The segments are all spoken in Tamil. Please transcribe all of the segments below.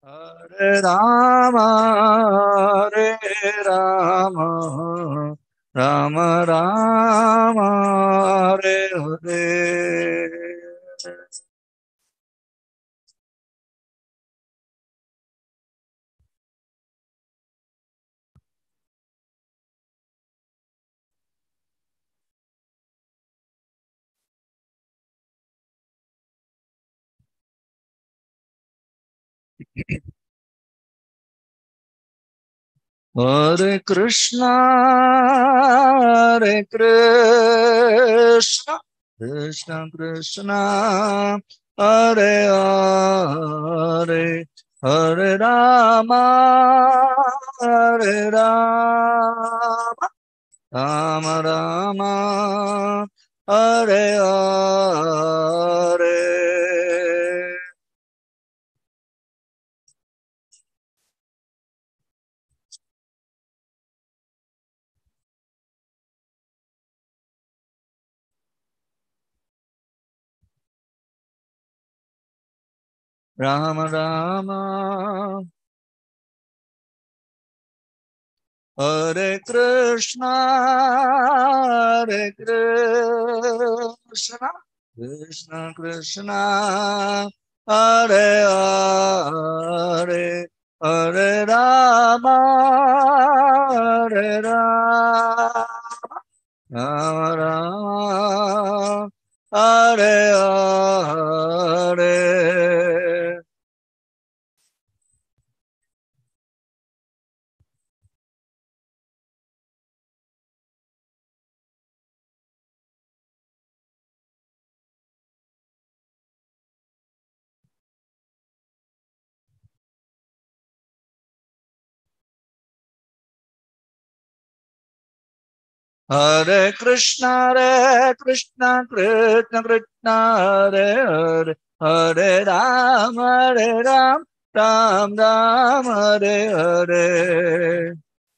Hare Rama, Hare Rama, Rama Rama, Hare Hare. Hare Krishna, Hare Krishna, Krishna Krishna, Hare Hare, Hare Rama, Hare Rama, Rama Rama, Hare Hare. Rama Rama Hare Krishna Hare Krishna Krishna Krishna Hare Hare Hare Rama Hare Rama Rama Rama Hare Hare Hare Krishna, Hare Krishna, Krishna Krishna, Hare Hare, Hare Ram, Hare Ram, Ram Ram, Hare Hare.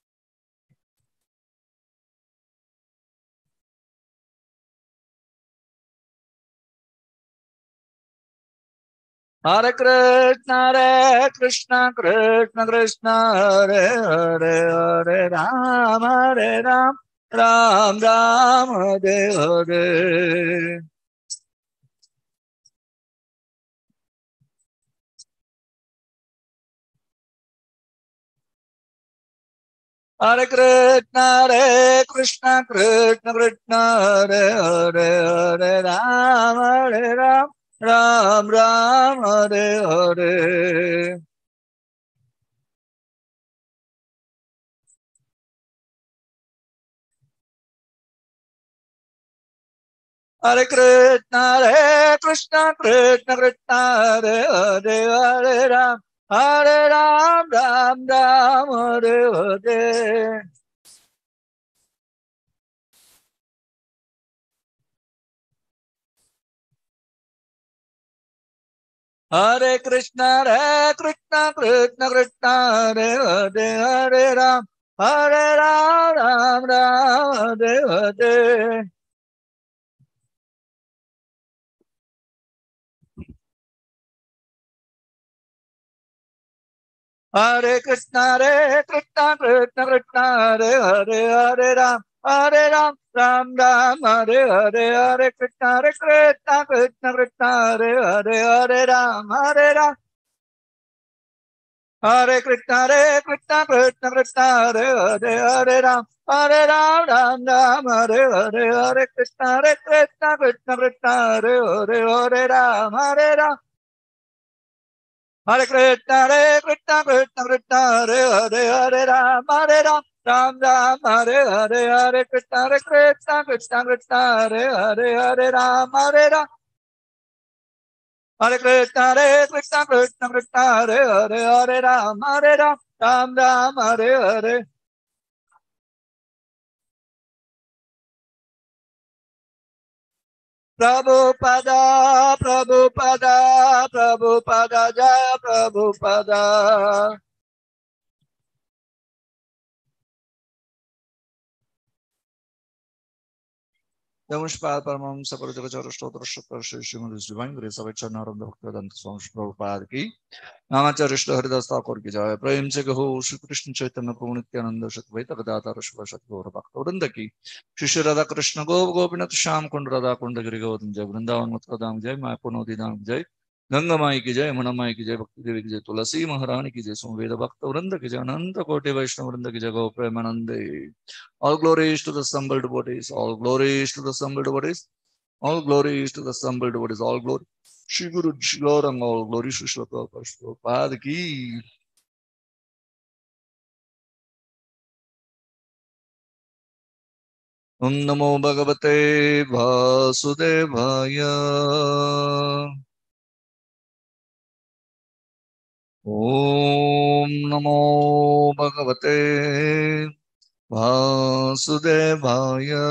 Hare Krishna, Hare Krishna, Krishna Krishna, Hare Hare, Hare Ram, Hare Ram, Ram Ram, Hare Hare. Hare Krishna, Hare Krishna, Krishna Krishna, Hare Hare, Hare Ram, Hare Ram, Ram Ram, Hare Hare. Hare Krishna, Hare Krishna, Krishna Krishna, Hare Hare, Hare Ram, Hare Ram, Ram Ram, Hare Hare. Hare Krishna, Hare Krishna, Krishna Krishna, Hare Hare, Hare Ram, Hare Ram, Ram Ram, Hare Hare. Hare Krishna, Hare Krishna, Krishna Krishna, Hare Hare, Hare Ram, Hare Ram, Ram Ram, Hare Hare, Hare Krishna, Hare Krishna, Krishna Krishna, Hare Hare, Hare Ram, Hare Ram. Hare Krishna, Hare Krishna, Krishna Krishna, Hare Hare, Hare Ram, Hare Ram, Ram Ram, Hare Hare, Hare Krishna, Hare Krishna, Krishna Krishna, Hare Hare, Hare Ram, Hare Ram. Hare Krishna, Hare Krishna, Krishna Krishna, Hare Hare, Hare Ram, Hare Ram, Ram Ram, Hare Hare, Hare Krishna, Hare Krishna, Krishna Krishna, Hare Hare, Hare Ram, Hare Ram. Hare Krishna, Hare Krishna, Krishna Krishna, Hare Hare, Hare Ram, Hare Ram, Ram Ram, Hare Hare. Prabhupada, Prabhupada, Prabhupada, Jaya Prabhupada. Namaskar Paramam Sakarajaka Stotra Shrimad His Divine Grace of Chanaranda Bhaktivedanta Swami Prabhupada ki Namacharya Shri Haridas Thakur ki jai Prem se kaho Shri Krishna Chaitanya Prabhu Nityananda Shadvaita Gadadhara Shiva Shadgaura Bhakta Vrinda ki Shri Shri Radha Krishna Gop Gopinath Sham Kund Radha Kund Giri Govardhan Jai Vrindavan Matkadam Jai Mayapur Nodi Dham Jai Ganga माई की जय मना माई की जय भक्ति देवी की जय तुलसी महारानी की जय सुवेद भक्त वृंद की जय अनंत कोटि वैष्णव वृंद की जय गो प्रेमानंदे all glories to the assembled devotees all glories to the assembled devotees all glories to the assembled devotees all glory Shri Guru Shri Gaurang all glory Shri Shri Prabhupada ki Om Namo Bhagavate Vasudevaya Om Namo Bhagavate Vasudevaya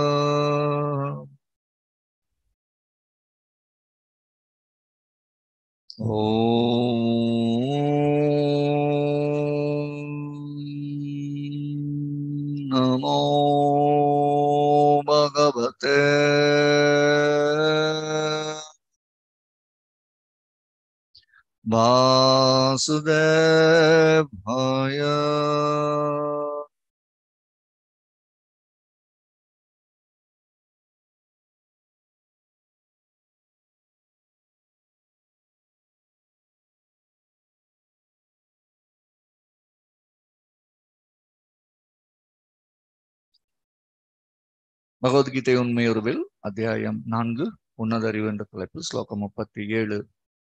Om Namo Bhagavate Vasudevaya Bhagavad Gita உண்மையுருவில் அத்தியாயம் நான்கு உன்னத அறிவு என்ற தலைப்பு ஸ்லோகம் முப்பத்தி ஏழு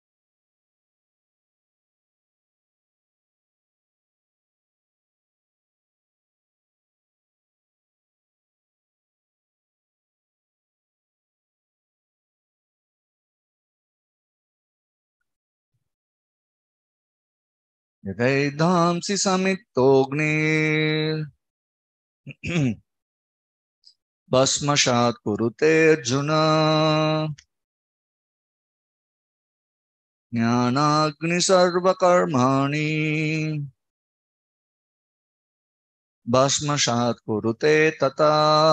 यदैधांसि समित्तोऽग्निर् भस्मशात् कुरुते अर्जुन ज्ञानाग्नि सर्वकर्माणि भस्मशात् कुरुते तथा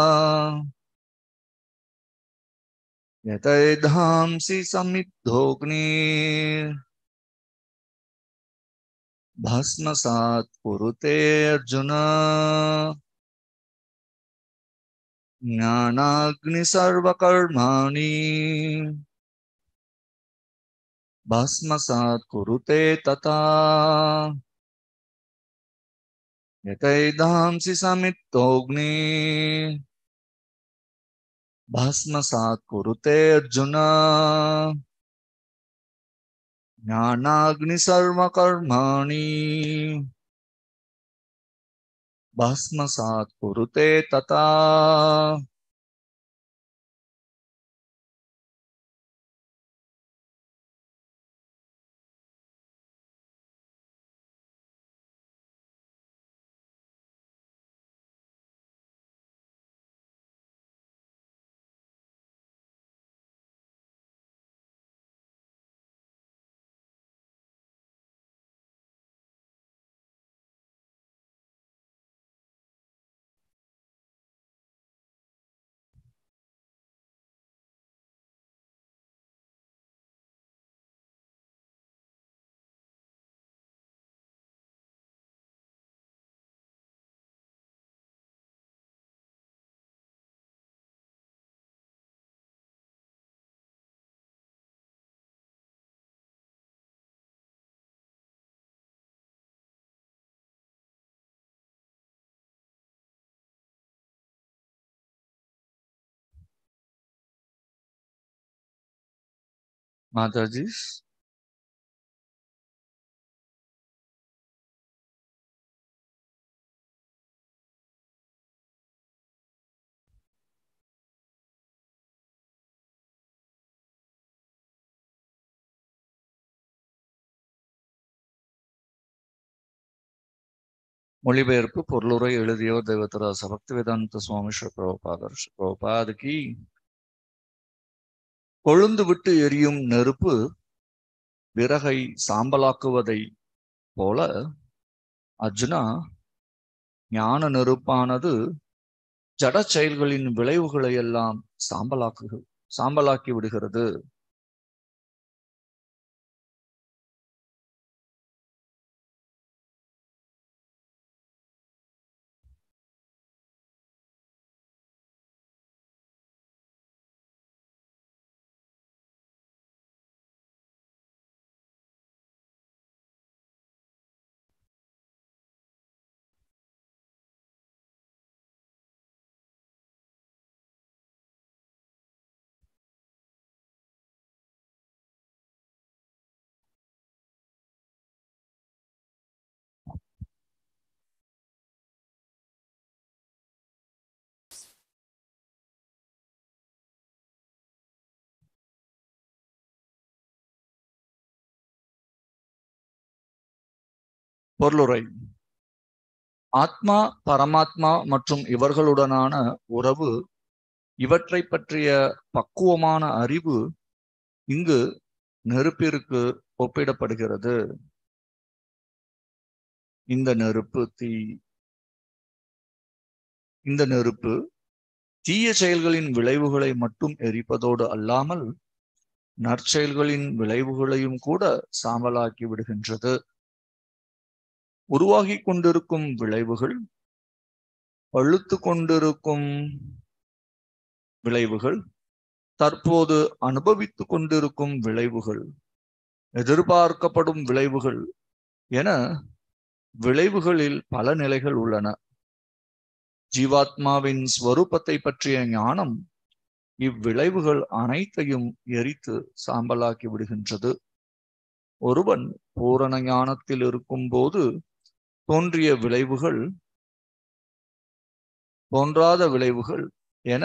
यतैधांसि समिद्धोऽग्निर् भस्मसात् कुरुते अर्जुन ज्ञानाग्नि सर्वकर्माणि भस्मसात् कुरुते तथा यतैधांसि समित्तोऽग्नि भस्मसात् कुरुते अर्जुन ज्ञानाग्नि सर्वकर्माणि भस्मसात् कुरुते तथा Mataji மொழிபெயர்ப்பு பொருளுரை எழுதியவர் தெய்வத்தராச பக்திவேதாந்த சுவாமி ஸ்ரீ பிரபுபாதர் ஸ்ரீ பிரபுபாதுக்கு கொழுந்து விட்டு எரியும் நெருப்பு விறகை சாம்பலாக்குவதை போல அர்ஜுனா ஞான நெருப்பானது ஜட செயல்களின் விளைவுகளை எல்லாம் சாம்பலாக்கு சாம்பலாக்கி விடுகிறது பொருளுரை ஆத்மா பரமாத்மா மற்றும் இவர்களுடனான உறவு இவற்றை பற்றிய பக்குவமான அறிவு இங்கு நெருப்பிற்கு ஒப்பிடப்படுகிறது இந்த நெருப்பு தீ இந்த நெருப்பு தீய செயல்களின் விளைவுகளை மட்டும் எரிப்பதோடு அல்லாமல் நற்செயல்களின் விளைவுகளையும் கூட சாம்பலாக்கி விடுகின்றது உருவாகி கொண்டிருக்கும் விளைவுகள் பழுத்து கொண்டிருக்கும் விளைவுகள் தற்போது அனுபவித்துக் கொண்டிருக்கும் விளைவுகள் எதிர்பார்க்கப்படும் விளைவுகள் என விளைவுகளில் பல நிலைகள் உள்ளன ஜீவாத்மாவின் ஸ்வரூபத்தை பற்றிய ஞானம் இவ்விளைவுகள் அனைத்தையும் எரித்து சாம்பலாக்கி விடுகின்றது ஒருவன் பூரண ஞானத்தில் இருக்கும் போது தோன்றிய விளைவுகள் தோன்றாத விளைவுகள் என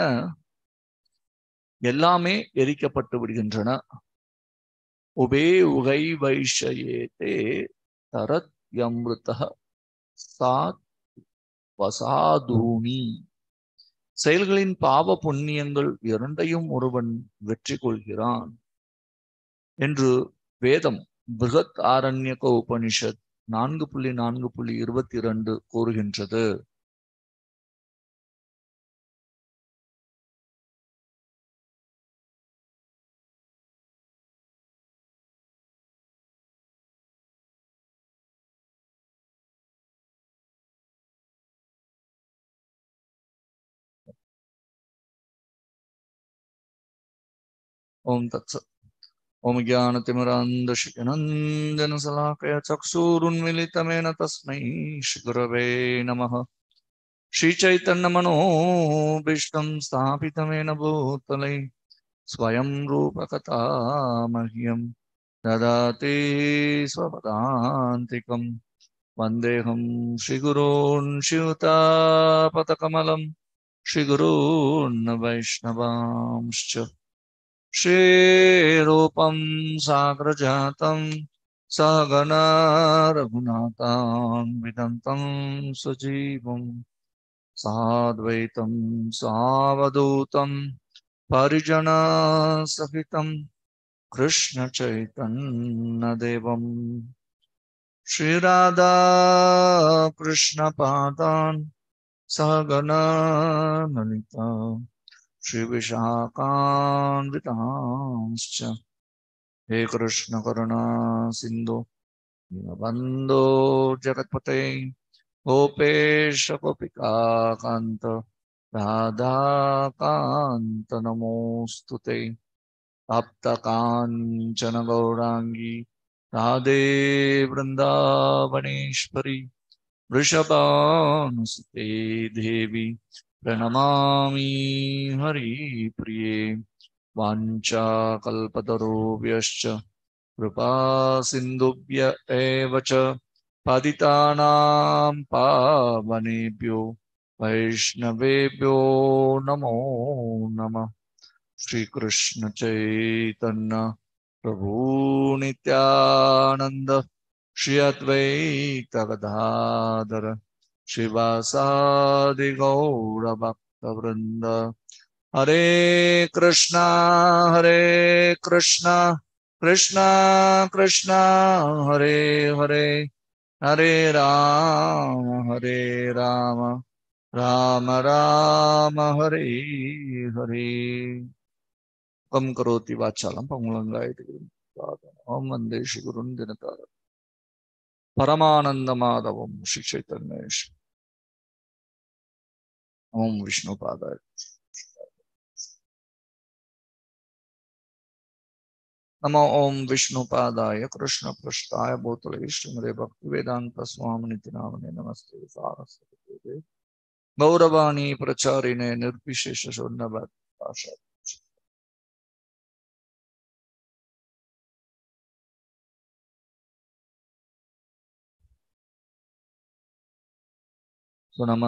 எல்லாமே எரிக்கப்பட்டு விடுகின்றன உபே உகை வைஷயேதே தரத் யம்ருத சாத் வசாதூமி செயல்களின் பாவ புண்ணியங்கள் இரண்டையும் ஒருவன் வெற்றி கொள்கிறான் என்று வேதம் பிருகத் ஆரண்யக உபனிஷத் நான்கு புள்ளி நான்கு புள்ளி இருபத்தி இரண்டு கூறுகின்றது ஓம் தத்ச ओम ज्ञानतिमिरान्धशिखनन्दनशलाकया चक्षुरुन्मिलितमेन तस्मै श्रीगुरवे नमः श्रीचैतन्यमनोभीष्टं स्थापितमेन भूतले स्वयं रूपकथा मह्यं ददाति स्वपदान्तिकं वन्देऽहं श्रीगुरून् शिवतापतकमलं श्रीगुरून् वैष्णवांश्च श्रीरूपं साग्रजातं सहगना रघुनाथान् विदन्तं सजीवं साद्वैतं सावधूतं परिजनसहितं कृष्णचैतन्यदेवं श्रीराधा कृष्णपादान् सहगना ललिता श्रीविशाखान्वितांश्च हे कृष्णकरुणा सिन्धु दीनबन्धो जगत्पते गोपेश गोपिकान्त राधाकान्त नमोऽस्तु ते आप्तकाञ्चन गौराङ्गी राधे वृन्दावनेश्वरी वृषभानुसुते देवी प्रणमामि हरिप्रिये वाञ्छाकल्पतरुभ्यश्च कृपासिन्धुभ्य एव च पतितानां पावनेभ्यो वैष्णवेभ्यो नमो नमः श्रीकृष्णचैतन्य प्रभु नित्यानन्द श्री अद्वैत गदाधर शिवासादि गौरभक्तवृन्द हरे कृष्णा हरे कृष्णा कृष्णा कृष्णा हरे हरे हरे राम हरे राम राम राम हरे हरे कम करोति वाचालं पङ्गुलङ्गायति ॐ वन्दे श्रीगुरुं दिनकार परमानन्दमाधवं श्रीचैतन्येश ॐ विष्णुपादाय नमो ॐ विष्णुपादाय कृष्णपृष्ठाय भूतले श्रीमदे भक्तिवेदान्तस्वामिनिति नामने नमस्ते सारस्वते गौरवाणी प्रचारिणे निर्विशेष शून्यभाषा ஸோ நம்ம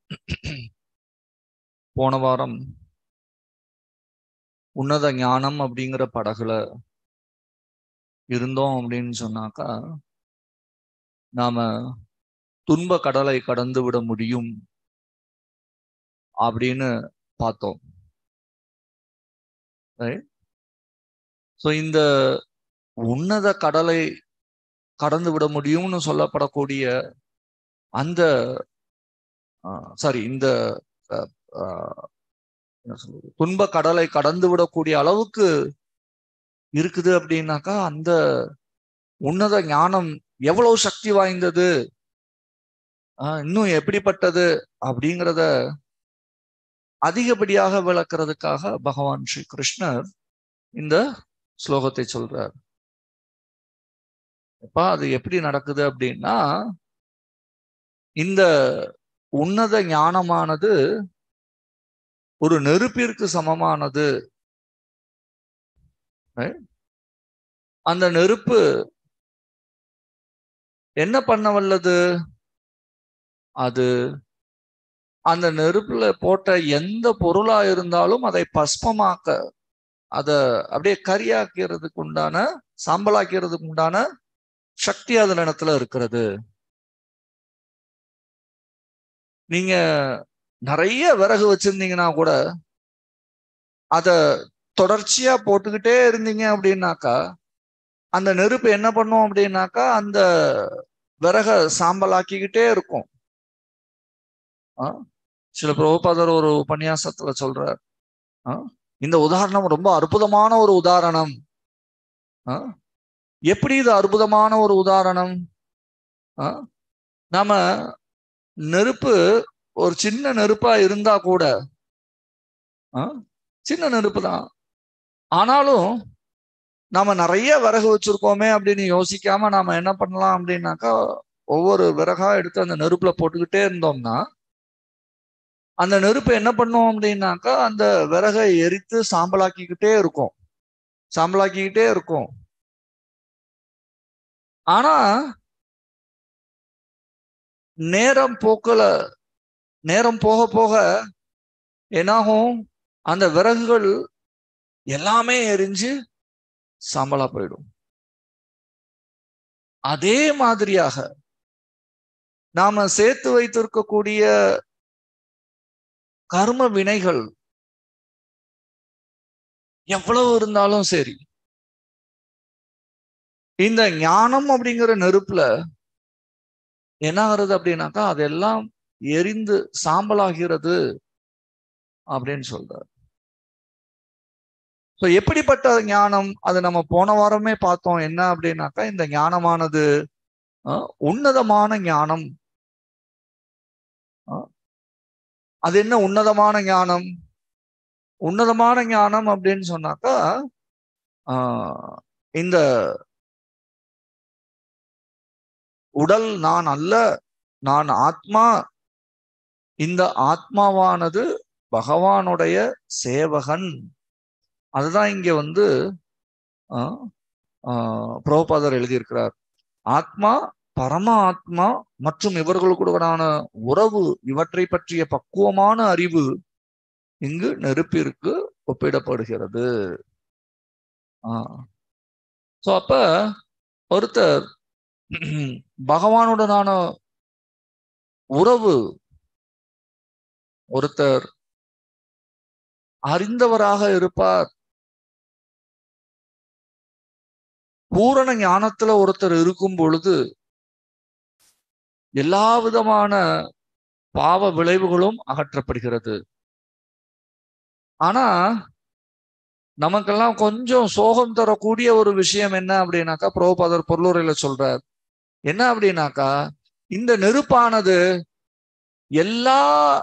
போன வாரம் உன்னத ஞானம் அப்படிங்கிற படகுல இருந்தோம் அப்படின்னு சொன்னாக்கா நாம துன்ப கடலை கடந்து விட முடியும் அப்படின்னு பார்த்தோம் ஸோ இந்த உன்னத கடலை கடந்து விட முடியும்னு சொல்லப்படக்கூடிய அந்த சாரி இந்த என்ன சொல்றது துன்ப கடலை கடந்து விடக்கூடிய அளவுக்கு இருக்குது அப்படின்னாக்கா அந்த உன்னத ஞானம் எவ்வளவு சக்தி வாய்ந்தது ஆஹ் இன்னும் எப்படிப்பட்டது அப்படிங்கிறத அதிகப்படியாக விளக்குறதுக்காக பகவான் ஸ்ரீ கிருஷ்ணர் இந்த ஸ்லோகத்தை சொல்றார் அப்ப அது எப்படி நடக்குது அப்படின்னா இந்த உன்னத ஞானமானது ஒரு நெருப்பிற்கு சமமானது அந்த நெருப்பு என்ன பண்ண வல்லது அது அந்த நெருப்புல போட்ட எந்த பொருளா இருந்தாலும் அதை பஸ்பமாக்க அத அப்படியே கரியாக்கிறதுக்கு உண்டான சாம்பலாக்கிறதுக்கு உண்டான சக்தி அதன் இடத்துல இருக்கிறது நீங்க நிறைய விறகு வச்சிருந்தீங்கன்னா கூட அத தொடர்ச்சியா போட்டுக்கிட்டே இருந்தீங்க அப்படின்னாக்கா அந்த நெருப்பு என்ன பண்ணும் அப்படின்னாக்கா அந்த விறக சாம்பலாக்கிக்கிட்டே இருக்கும் சில பிரபுபாதர் ஒரு உபன்யாசத்துல சொல்றார் இந்த உதாரணம் ரொம்ப அற்புதமான ஒரு உதாரணம் எப்படி இது அற்புதமான ஒரு உதாரணம் நாம நெருப்பு ஒரு சின்ன நெருப்பா இருந்தா கூட சின்ன நெருப்பு தான் ஆனாலும் நாம நிறைய விறகு வச்சிருக்கோமே அப்படின்னு யோசிக்காம நாம என்ன பண்ணலாம் அப்படின்னாக்கா ஒவ்வொரு விறகா எடுத்து அந்த நெருப்புல போட்டுக்கிட்டே இருந்தோம்னா அந்த நெருப்பு என்ன பண்ணும் அப்படின்னாக்கா அந்த விறகை எரித்து சாம்பலாக்கிக்கிட்டே இருக்கும் சாம்பலாக்கிக்கிட்டே இருக்கும் ஆனா நேரம் போக்கல நேரம் போக போக என்னாகும் அந்த விறகுகள் எல்லாமே எரிஞ்சு சாம்பலா போயிடும் அதே மாதிரியாக நாம சேர்த்து வைத்திருக்கக்கூடிய கர்ம வினைகள் எவ்வளவு இருந்தாலும் சரி இந்த ஞானம் அப்படிங்கிற நெருப்புல என்ன ஆகுறது அப்படின்னாக்கா அதெல்லாம் எரிந்து சாம்பலாகிறது அப்படின்னு சொல்றாரு ஸோ எப்படிப்பட்ட ஞானம் அது நம்ம போன வாரமே பார்த்தோம் என்ன அப்படின்னாக்கா இந்த ஞானமானது உன்னதமான ஞானம் அது என்ன உன்னதமான ஞானம் உன்னதமான ஞானம் அப்படின்னு சொன்னாக்கா இந்த உடல் நான் அல்ல நான் ஆத்மா இந்த ஆத்மாவானது பகவானுடைய சேவகன் அதுதான் இங்க வந்து புரோபாதர் எழுதியிருக்கிறார் ஆத்மா பரம ஆத்மா மற்றும் இவர்களுக்குடனான உறவு இவற்றை பற்றிய பக்குவமான அறிவு இங்கு நெருப்பிற்கு ஒப்பிடப்படுகிறது ஆஹ் சோ அப்ப ஒருத்தர் பகவானுடனான உறவு ஒருத்தர் அறிந்தவராக இருப்பார் பூரண ஞானத்துல ஒருத்தர் இருக்கும் பொழுது எல்லா விதமான பாவ விளைவுகளும் அகற்றப்படுகிறது ஆனா நமக்கெல்லாம் கொஞ்சம் சோகம் தரக்கூடிய ஒரு விஷயம் என்ன அப்படின்னாக்கா புரோபாதர் பொருளுரையில சொல்றார் என்ன அப்படின்னாக்கா இந்த நெருப்பானது எல்லா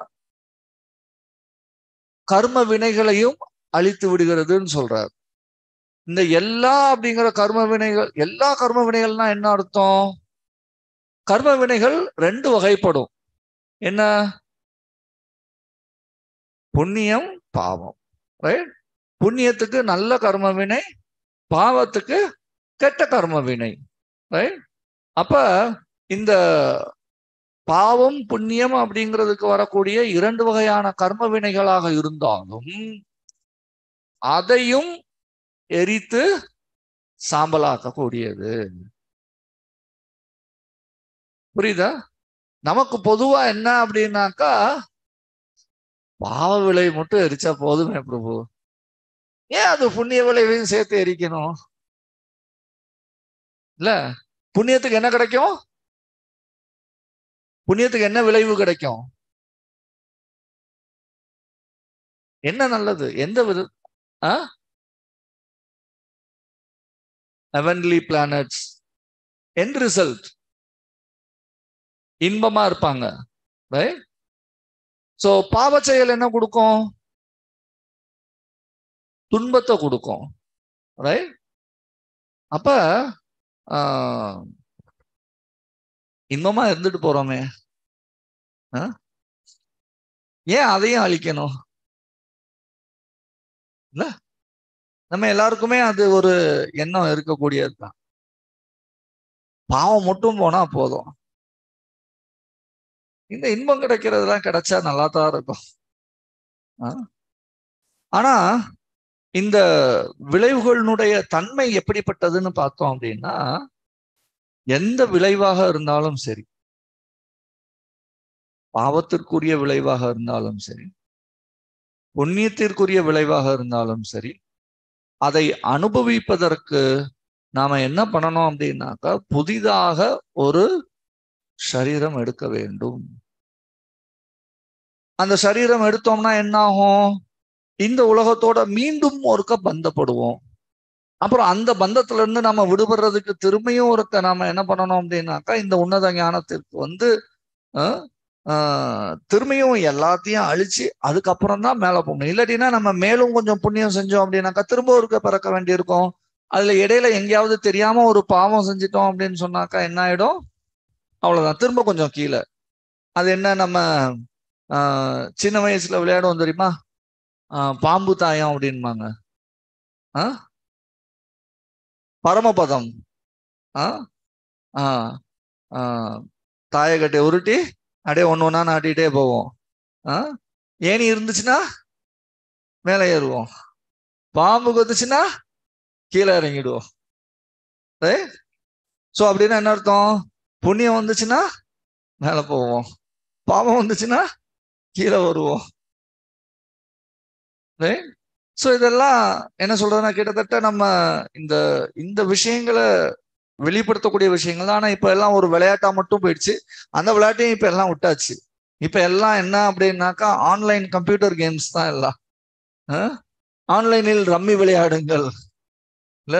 கர்ம வினைகளையும் அழித்து விடுகிறதுன்னு சொல்றார் இந்த எல்லா அப்படிங்கிற கர்ம வினைகள் எல்லா கர்ம வினைகள்னா என்ன அர்த்தம் கர்ம வினைகள் ரெண்டு வகைப்படும் என்ன புண்ணியம் பாவம் ரைட் புண்ணியத்துக்கு நல்ல கர்ம வினை பாவத்துக்கு கெட்ட கர்ம வினை ரைட் அப்ப இந்த பாவம் புண்ணியம் அப்படிங்கிறதுக்கு வரக்கூடிய இரண்டு வகையான கர்ம வினைகளாக இருந்தாலும் அதையும் எரித்து சாம்பலாக்கக்கூடியது புரியுதா நமக்கு பொதுவா என்ன அப்படின்னாக்கா பாவ விலை மட்டும் எரிச்சா போதுமே பிரபு ஏன் அது புண்ணிய விளைவையும் சேர்த்து எரிக்கணும் இல்ல புண்ணியத்துக்கு என்ன கிடைக்கும் புண்ணியத்துக்கு என்ன விளைவு கிடைக்கும் என்ன நல்லது எந்த வித ஹெவன்லி பிளானட்ஸ் என் ரிசல்ட் இன்பமா இருப்பாங்க ரைட் சோ பாவ செயல் என்ன கொடுக்கும் துன்பத்தை கொடுக்கும் ரைட் அப்ப இன்பமா இருந்துட்டு போறோமே ஏன் அதையும் அழிக்கணும் இல்ல நம்ம எல்லாருக்குமே அது ஒரு எண்ணம் இருக்கக்கூடியது தான் பாவம் மட்டும் போனா போதும் இந்த இன்பம் கிடைக்கிறதுலாம் கிடைச்சா நல்லா தான் இருக்கும் ஆனா இந்த விளைவுகளினுடைய தன்மை எப்படிப்பட்டதுன்னு பார்த்தோம் அப்படின்னா எந்த விளைவாக இருந்தாலும் சரி பாவத்திற்குரிய விளைவாக இருந்தாலும் சரி புண்ணியத்திற்குரிய விளைவாக இருந்தாலும் சரி அதை அனுபவிப்பதற்கு நாம என்ன பண்ணணும் அப்படின்னாக்கா புதிதாக ஒரு சரீரம் எடுக்க வேண்டும் அந்த சரீரம் எடுத்தோம்னா என்ன ஆகும் இந்த உலகத்தோட மீண்டும் ஒருக்க பந்தப்படுவோம் அப்புறம் அந்த பந்தத்துல இருந்து நம்ம விடுபடுறதுக்கு திரும்பியும் ஒருக்க நாம என்ன பண்ணணும் அப்படின்னாக்கா இந்த உன்னத ஞானத்திற்கு வந்து திரும்பியும் எல்லாத்தையும் அழிச்சு அதுக்கப்புறம் தான் மேல போகணும் இல்லாட்டினா நம்ம மேலும் கொஞ்சம் புண்ணியம் செஞ்சோம் அப்படின்னாக்கா திரும்ப ஒருக்க பிறக்க வேண்டியிருக்கும் அதுல இடையில எங்கேயாவது தெரியாம ஒரு பாவம் செஞ்சிட்டோம் அப்படின்னு சொன்னாக்கா என்ன ஆயிடும் அவ்வளவுதான் திரும்ப கொஞ்சம் கீழே அது என்ன நம்ம ஆஹ் சின்ன வயசுல விளையாடுவோம் தெரியுமா ஆஹ் பாம்பு தாயம் அப்படின்பாங்க ஆ பரமபதம் ஆ ஆ தாயக்கட்டை உருட்டி அப்படியே ஒன்று ஒன்றா நாட்டிகிட்டே போவோம் ஆ ஏணி இருந்துச்சுன்னா மேலே ஏறுவோம் பாம்பு கொத்துச்சுன்னா கீழே இறங்கிடுவோம் ஸோ அப்படின்னா என்ன அர்த்தம் புண்ணியம் வந்துச்சுன்னா மேலே போவோம் பாவம் வந்துச்சுன்னா கீழே வருவோம் ஸோ இதெல்லாம் என்ன சொல்றதுன்னா கிட்டத்தட்ட நம்ம இந்த இந்த விஷயங்களை வெளிப்படுத்தக்கூடிய விஷயங்கள் தான் ஆனா இப்ப எல்லாம் ஒரு விளையாட்டா மட்டும் போயிடுச்சு அந்த விளையாட்டையும் இப்ப எல்லாம் விட்டாச்சு இப்ப எல்லாம் என்ன அப்படின்னாக்கா ஆன்லைன் கம்ப்யூட்டர் கேம்ஸ் தான் எல்லாம் ஆன்லைனில் ரம்மி விளையாடுங்கள் இல்ல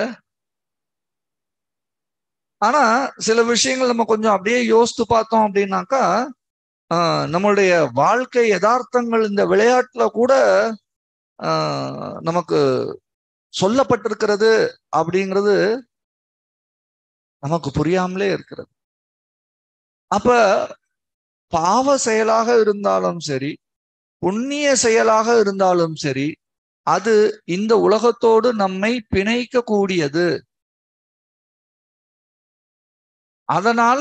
ஆனா சில விஷயங்கள் நம்ம கொஞ்சம் அப்படியே யோசித்து பார்த்தோம் அப்படின்னாக்கா நம்மளுடைய வாழ்க்கை யதார்த்தங்கள் இந்த விளையாட்டுல கூட நமக்கு சொல்லப்பட்டிருக்கிறது அப்படிங்கிறது நமக்கு புரியாமலே இருக்கிறது அப்ப பாவ செயலாக இருந்தாலும் சரி புண்ணிய செயலாக இருந்தாலும் சரி அது இந்த உலகத்தோடு நம்மை பிணைக்க கூடியது அதனால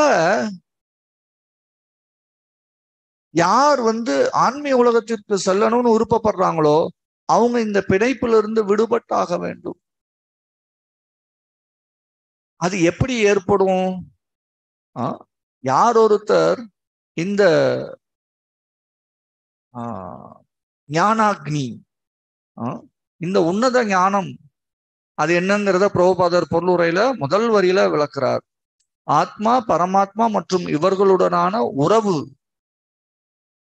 யார் வந்து ஆன்மீக உலகத்திற்கு செல்லணும்னு விருப்பப்படுறாங்களோ அவங்க இந்த பிணைப்பிலிருந்து விடுபட்டாக வேண்டும் அது எப்படி ஏற்படும் யார் ஒருத்தர் இந்த ஞானாக்னி இந்த உன்னத ஞானம் அது என்னங்கிறத பிரபுபாதர் பொருளுரையில முதல் வரியில விளக்குறார் ஆத்மா பரமாத்மா மற்றும் இவர்களுடனான உறவு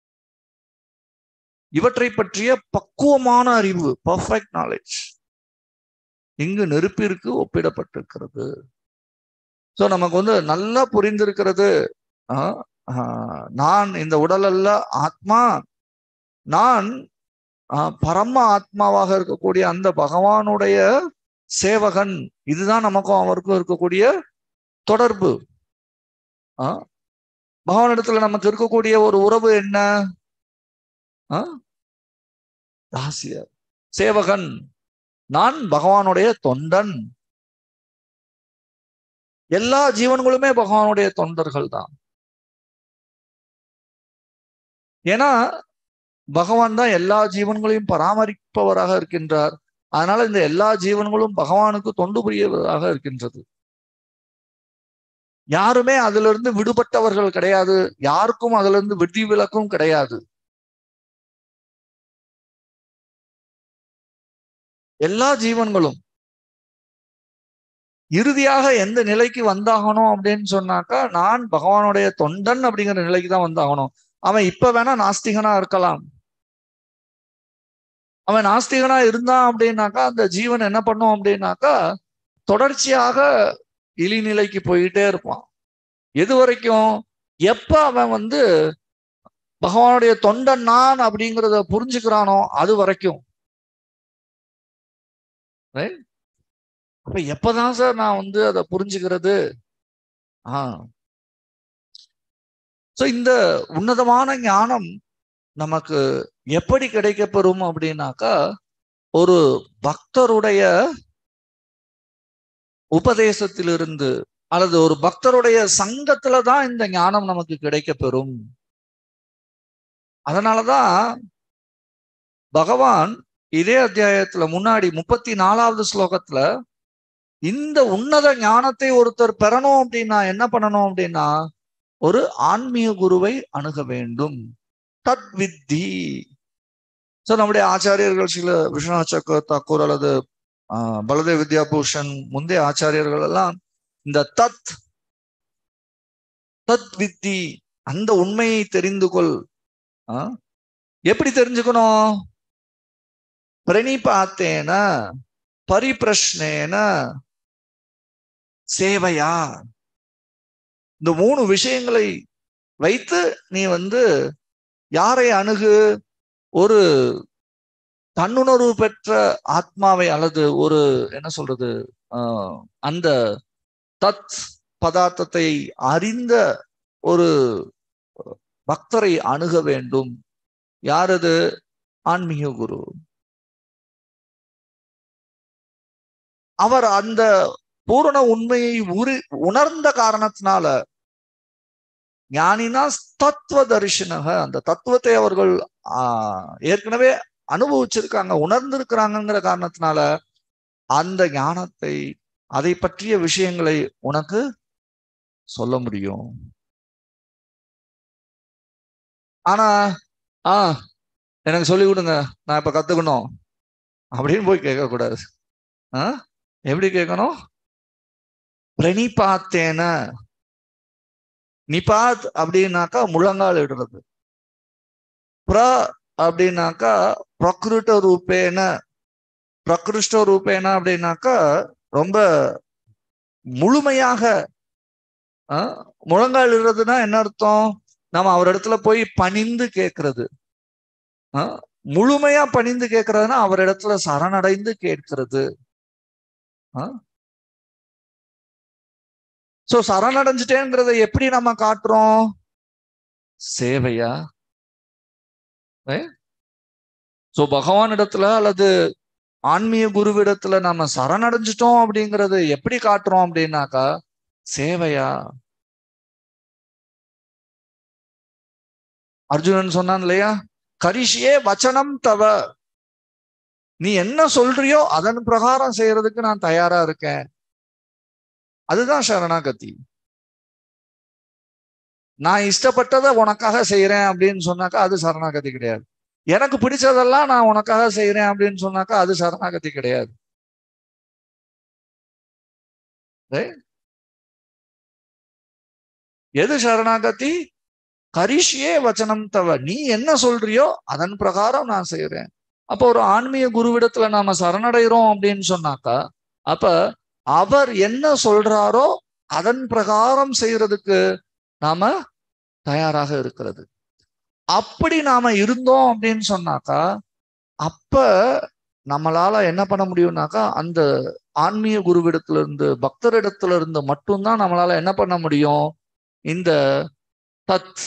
இவற்றை பற்றிய பக்குவமான அறிவு பர்ஃபெக்ட் நாலேஜ் இங்கு நெருப்பிற்கு ஒப்பிடப்பட்டிருக்கிறது சோ நமக்கு வந்து நல்லா புரிந்திருக்கிறது ஆஹ், ஆஹ், நான் இந்த உடல் அல்ல ஆத்மா நான் ஆஹ், பரம ஆத்மாவாக இருக்கக்கூடிய அந்த பகவானுடைய சேவகன் இதுதான் நமக்கும் அவருக்கும் இருக்கக்கூடிய தொடர்பு ஆஹ், பகவானிடத்துல நமக்கு இருக்கக்கூடிய ஒரு உறவு என்ன ஆஹ், தாசியர் சேவகன் நான் பகவானுடைய தொண்டன் எல்லா ஜீவன்களுமே பகவானுடைய தொண்டர்கள் தான் ஏன்னா பகவான் தான் எல்லா ஜீவன்களையும் பராமரிப்பவராக இருக்கின்றார் அதனால இந்த எல்லா ஜீவன்களும் பகவானுக்கு தொண்டு புரியவராக இருக்கின்றது யாருமே அதுல இருந்து விடுபட்டவர்கள் கிடையாது யாருக்கும் அதுல இருந்து விதிவிலக்கும் கிடையாது எல்லா ஜீவன்களும் இறுதியாக எந்த நிலைக்கு வந்தாகணும் அப்படின்னு சொன்னாக்கா நான் பகவானுடைய தொண்டன் அப்படிங்கிற நிலைக்கு தான் வந்தாகணும் அவன் இப்ப வேணா நாஸ்திகனா இருக்கலாம் அவன் நாஸ்திகனா இருந்தான் அப்படின்னாக்கா அந்த ஜீவன் என்ன பண்ணும் அப்படின்னாக்கா தொடர்ச்சியாக இழிநிலைக்கு போயிட்டே இருப்பான் எது வரைக்கும் எப்ப அவன் வந்து பகவானுடைய தொண்டன் நான் அப்படிங்கிறத புரிஞ்சுக்கிறானோ அது வரைக்கும் Right? அப்ப எப்பதான் சார் நான் வந்து அதை புரிஞ்சுக்கிறது ஆஹ் சோ இந்த உன்னதமான ஞானம் நமக்கு எப்படி கிடைக்கப்பெறும் அப்படின்னாக்கா ஒரு பக்தருடைய உபதேசத்திலிருந்து அல்லது ஒரு பக்தருடைய சங்கத்துல தான் இந்த ஞானம் நமக்கு கிடைக்கப்பெறும் அதனாலதான் பகவான் இதே அத்தியாயத்துல முன்னாடி முப்பத்தி நாலாவது ஸ்லோகத்துல இந்த உன்னத ஞானத்தை ஒருத்தர் பெறணும் அப்படின்னா என்ன பண்ணணும் அப்படின்னா ஒரு ஆன்மீக குருவை அணுக வேண்டும் தத் வித்தி சோ நம்முடைய ஆச்சாரியர்கள் சில விஸ்வநாத் சக்கர தாக்கூர் அல்லது ஆஹ், பலதேவ் வித்யாபூஷன் முந்தைய ஆச்சாரியர்கள் எல்லாம் இந்த தத் தத் வித்தி அந்த உண்மையை தெரிந்து கொள் ஆஹ், எப்படி தெரிஞ்சுக்கணும் பிரணிபாத்தேன பரிபிரஷ்னேன சேவையா இந்த மூணு விஷயங்களை வைத்து நீ வந்து யாரை அணுகு ஒரு தன்னுணர்வு பெற்ற ஆத்மாவை அல்லது ஒரு என்ன சொல்றது ஆஹ் அந்த தத் பதார்த்தத்தை அறிந்த ஒரு பக்தரை அணுக வேண்டும் யாரது ஆன்மீக குரு அவர் அந்த பூரண உண்மையை உரி உணர்ந்த காரணத்தினால ஞானினா தத்துவ தரிசனக அந்த தத்துவத்தை அவர்கள் ஆஹ் ஏற்கனவே அனுபவிச்சிருக்காங்க உணர்ந்திருக்கிறாங்கங்கிற காரணத்தினால அந்த ஞானத்தை அதை பற்றிய விஷயங்களை உனக்கு சொல்ல முடியும் ஆனா ஆ எனக்கு சொல்லி கொடுங்க நான் இப்ப கத்துக்கணும் அப்படின்னு போய் கேட்க கூடாது ஆ எப்படி கேட்கணும் பிரணிபாத்தேன நிபாத் அப்படின்னாக்கா முழங்கால் இடுறது பிர அப்படின்னாக்கா பிரகிருட்ட ரூபேன பிரகிருஷ்ட ரூபேன அப்படின்னாக்கா ரொம்ப முழுமையாக ஆஹ், முழங்கால் இடுறதுன்னா என்ன அர்த்தம் நம்ம அவர் இடத்துல போய் பணிந்து கேட்கறது ஆஹ், முழுமையா பணிந்து கேட்கறதுன்னா அவர் இடத்துல சரணடைந்து கேட்கிறது சோ சரணடைஞ்சிட்டேங்கிறத எப்படி நம்ம காட்டுறோம் சேவையா சோ பகவான் இடத்துல அல்லது ஆன்மீக குருவிடத்துல நம்ம சரணடைஞ்சிட்டோம் அப்படிங்கறது எப்படி காட்டுறோம் அப்படின்னாக்கா சேவையா அர்ஜுனன் சொன்னான் இல்லையா கரிஷியே வச்சனம் தவ நீ என்ன சொல்றியோ அதன் பிரகாரம் செய்யறதுக்கு நான் தயாரா இருக்கேன் அதுதான் சரணாகதி நான் இஷ்டப்பட்டதை உனக்காக செய்யறேன் அப்படின்னு சொன்னாக்கா அது சரணாகதி கிடையாது எனக்கு பிடிச்சதெல்லாம் நான் உனக்காக செய்யறேன் அப்படின்னு சொன்னாக்கா அது சரணாகதி கிடையாது Right? எது சரணாகதி கரிஷியே வச்சனம் தவ நீ என்ன சொல்றியோ அதன் பிரகாரம் நான் செய்யறேன் அப்போ ஒரு ஆன்மீக குருவிடத்துல நாம சரணடைகிறோம் அப்படின்னு சொன்னாக்கா அப்ப அவர் என்ன சொல்றாரோ அதன் பிரகாரம் செய்யறதுக்கு நாம தயாராக இருக்கிறது அப்படி நாம இருந்தோம் அப்படின்னு சொன்னாக்கா அப்ப நம்மளால என்ன பண்ண முடியும்னாக்கா அந்த ஆன்மீக குருவிடத்துல இருந்து பக்தரிடத்துல இருந்து மட்டும்தான் நம்மளால என்ன பண்ண முடியும் இந்த தத்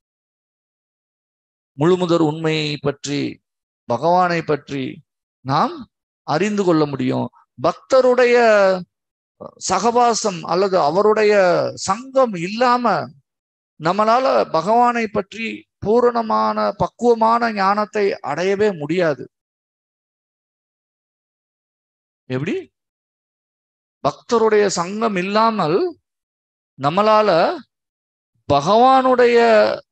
முழுமுதற் உண்மையை பற்றி பகவானை பற்றி நாம் அறிந்து கொள்ள முடியும் பக்தருடைய சகவாசம் அல்லது அவருடைய சங்கம் இல்லாம நம்மளால பகவானை பற்றி பூரணமான பக்குவமான ஞானத்தை அடையவே முடியாது எப்படி பக்தருடைய சங்கம் இல்லாமல் நம்மளால பகவானுடைய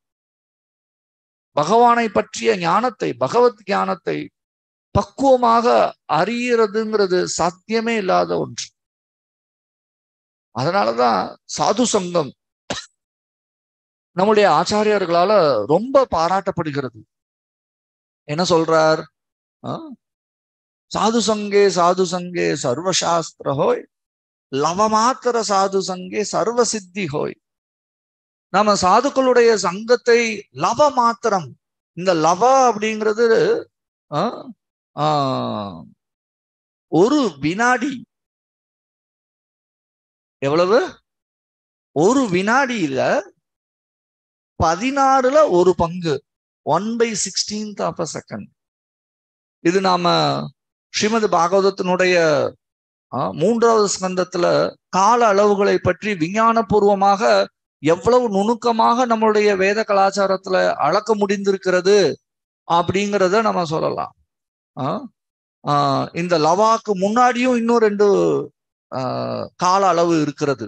பகவானை பற்றிய ஞானத்தை பகவத் ஞானத்தை பக்குவமாக அறியறதுங்கிறது சாத்தியமே இல்லாத ஒன்று அதனாலதான் சாது சங்கம் நம்முடைய ஆச்சாரியர்களால ரொம்ப பாராட்டப்படுகிறது என்ன சொல்றார் சாது சங்கே சாது சங்கே சர்வசாஸ்திர ஹோய் லவமாத்திர சாது சங்கே சர்வ சித்தி ஹோய் நம்ம சாதுக்களுடைய சங்கத்தை லவ மாத்திரம் இந்த லவ அப்படிங்கிறது ஒரு வினாடி எவ்வளவு ஒரு வினாடியில பதினாறுல ஒரு பங்கு one by sixteenth of a second இது நாம ஸ்ரீமது பாகவதத்தினுடைய மூன்றாவது ஸ்கந்தத்துல கால அளவுகளை பற்றி விஞ்ஞானபூர்வமாக எவ்வளவு நுணுக்கமாக நம்மளுடைய வேத கலாச்சாரத்துல அளக்க முடிந்திருக்கிறது அப்படிங்கிறத நம்ம சொல்லலாம் இந்த லவாக்கு முன்னாடியும் இன்னும் ரெண்டு கால அளவு இருக்கிறது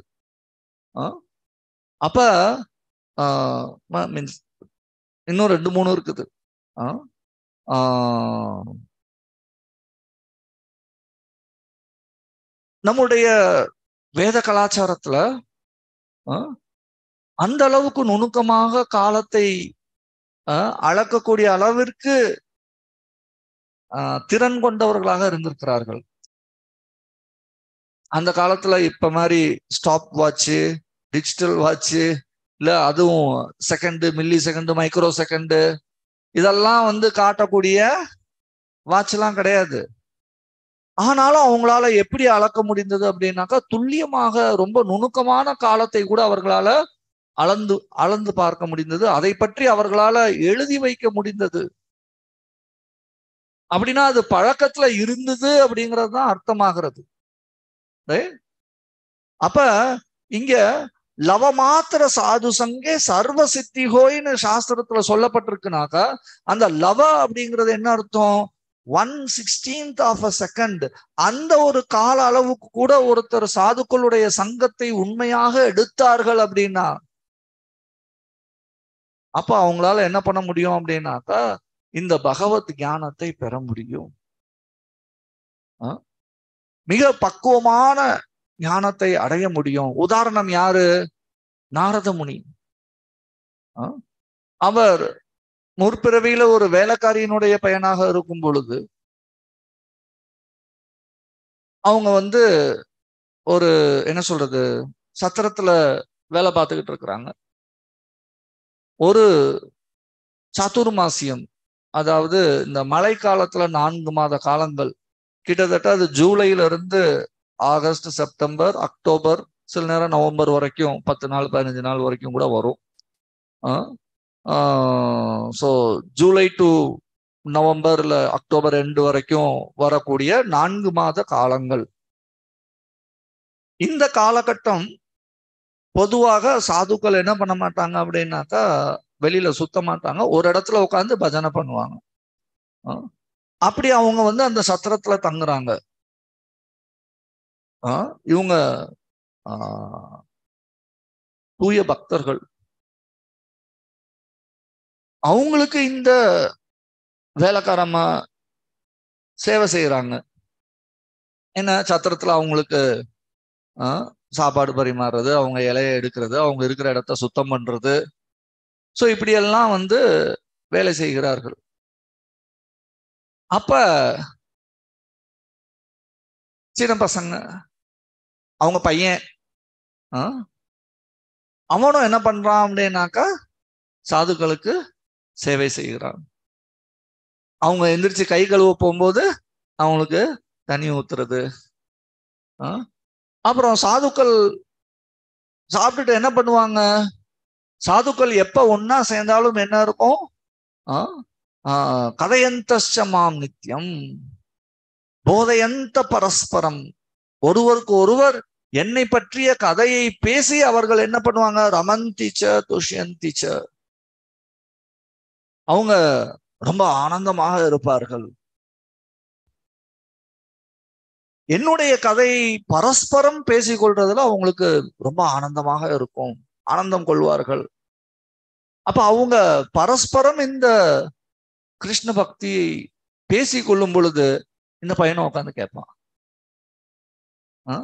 அப்ப மீன்ஸ் இன்னும் ரெண்டு மூணு இருக்குது நம்முடைய வேத கலாச்சாரத்துல அந்த அளவுக்கு நுணுக்கமாக காலத்தை அளக்கக்கூடிய அளவிற்கு திறன் கொண்டவர்களாக இருந்திருக்கிறார்கள் அந்த காலத்துல இப்ப மாதிரி ஸ்டாப் வாட்சு டிஜிட்டல் வாட்சு இல்ல அதுவும் second millisecond microsecond இதெல்லாம் வந்து காட்டக்கூடிய வாட்ச் எல்லாம் கிடையாது ஆனாலும் அவங்களால எப்படி அளக்க முடிந்தது அப்படின்னாக்கா துல்லியமாக ரொம்ப நுணுக்கமான காலத்தை கூட அவர்களால அளந்து அளந்து பார்க்க முடிந்தது அதை பற்றி அவர்களால எழுதி வைக்க முடிந்தது அப்படின்னா அது பழக்கத்துல இருந்தது அப்படிங்கிறது தான் அர்த்தமாகிறது அப்ப இங்க லவமாத்திர சாது சங்கே சர்வ சித்திகோயின்னு சாஸ்திரத்துல சொல்லப்பட்டிருக்குனாக்கா அந்த லவ அப்படிங்கிறது என்ன அர்த்தம் one sixteenth of a second அந்த ஒரு கால அளவுக்கு கூட ஒருத்தர் சாதுக்களுடைய சங்கத்தை உண்மையாக எடுத்தார்கள் அப்படின்னா அப்ப அவங்களால என்ன பண்ண முடியும் அப்படின்னாக்கா இந்த பகவத் ஞானத்தை பெற முடியும் மிக பக்குவமான ஞானத்தை அடைய முடியும் உதாரணம் யாரு நாரத முனி அவர் முற்பிறவியில ஒரு வேலைக்காரியினுடைய பையனாக இருக்கும் பொழுது அவங்க வந்து ஒரு என்ன சொல்றது சத்திரத்துல வேலை பார்த்துக்கிட்டு இருக்கிறாங்க ஒரு சதுர்மாசியம் அதாவது இந்த மழை காலத்துல நான்கு மாத காலங்கள் கிட்டத்தட்ட அது ஜூலைல இருந்து ஆகஸ்ட் செப்டம்பர் அக்டோபர் சில நேரம் நவம்பர் வரைக்கும் பத்து நாள் பதினஞ்சு நாள் வரைக்கும் கூட வரும் ஸோ ஜூலை டு நவம்பர் இல்லை அக்டோபர் ரெண்டு வரைக்கும் வரக்கூடிய நான்கு மாத காலங்கள் இந்த காலகட்டம் பொதுவாக சாதுக்கள் என்ன பண்ண மாட்டாங்க அப்படின்னாக்கா வெளியில சுத்த மாட்டாங்க ஒரு இடத்துல உட்காந்து பஜனை பண்ணுவாங்க அப்படி அவங்க வந்து அந்த சத்திரத்துல தங்குறாங்க இவங்க தூய பக்தர்கள் அவங்களுக்கு இந்த வேலைக்காரமா சேவை செய்யறாங்க என்ன சத்திரத்துல அவங்களுக்கு சாப்பாடு பரிமாறுறது அவங்க இலைய எடுக்கிறது அவங்க இருக்கிற இடத்த சுத்தம் பண்றது ஸோ இப்படியெல்லாம் வந்து வேலை செய்கிறார்கள் அப்ப சின்ன பசங்க அவங்க பையன் ஆ, அவனும் என்ன பண்றான் அப்படின்னாக்கா சாதுக்களுக்கு சேவை செய்கிறான் அவங்க எந்திரிச்சு கை கழுவ போகும்போது அவங்களுக்கு தண்ணி ஊத்துறது ஆ? அப்புறம் சாதுக்கள் சாப்பிட்டுட்டு என்ன பண்ணுவாங்க சாதுக்கள் எப்ப ஒன்னா சேர்ந்தாலும் என்ன இருக்கும் ஆ? ஆ, கதையந்தமாம் நித்தியம் போதையந்த பரஸ்பரம் ஒருவருக்கு ஒருவர் என்னை பற்றிய கதையை பேசி அவர்கள் என்ன பண்ணுவாங்க ரமந்திச்ச துஷ்யந்திச்ச அவங்க ரொம்ப ஆனந்தமாக இருப்பார்கள் என்னுடைய கதையை பரஸ்பரம் பேசிக்கொள்றதுல அவங்களுக்கு ரொம்ப ஆனந்தமாக இருக்கும் ஆனந்தம் கொள்வார்கள் அப்ப அவங்க பரஸ்பரம் இந்த கிருஷ்ண பக்தியை பேசி கொள்ளும் பொழுது இந்த பையனை உட்காந்து கேட்பான் ஆ?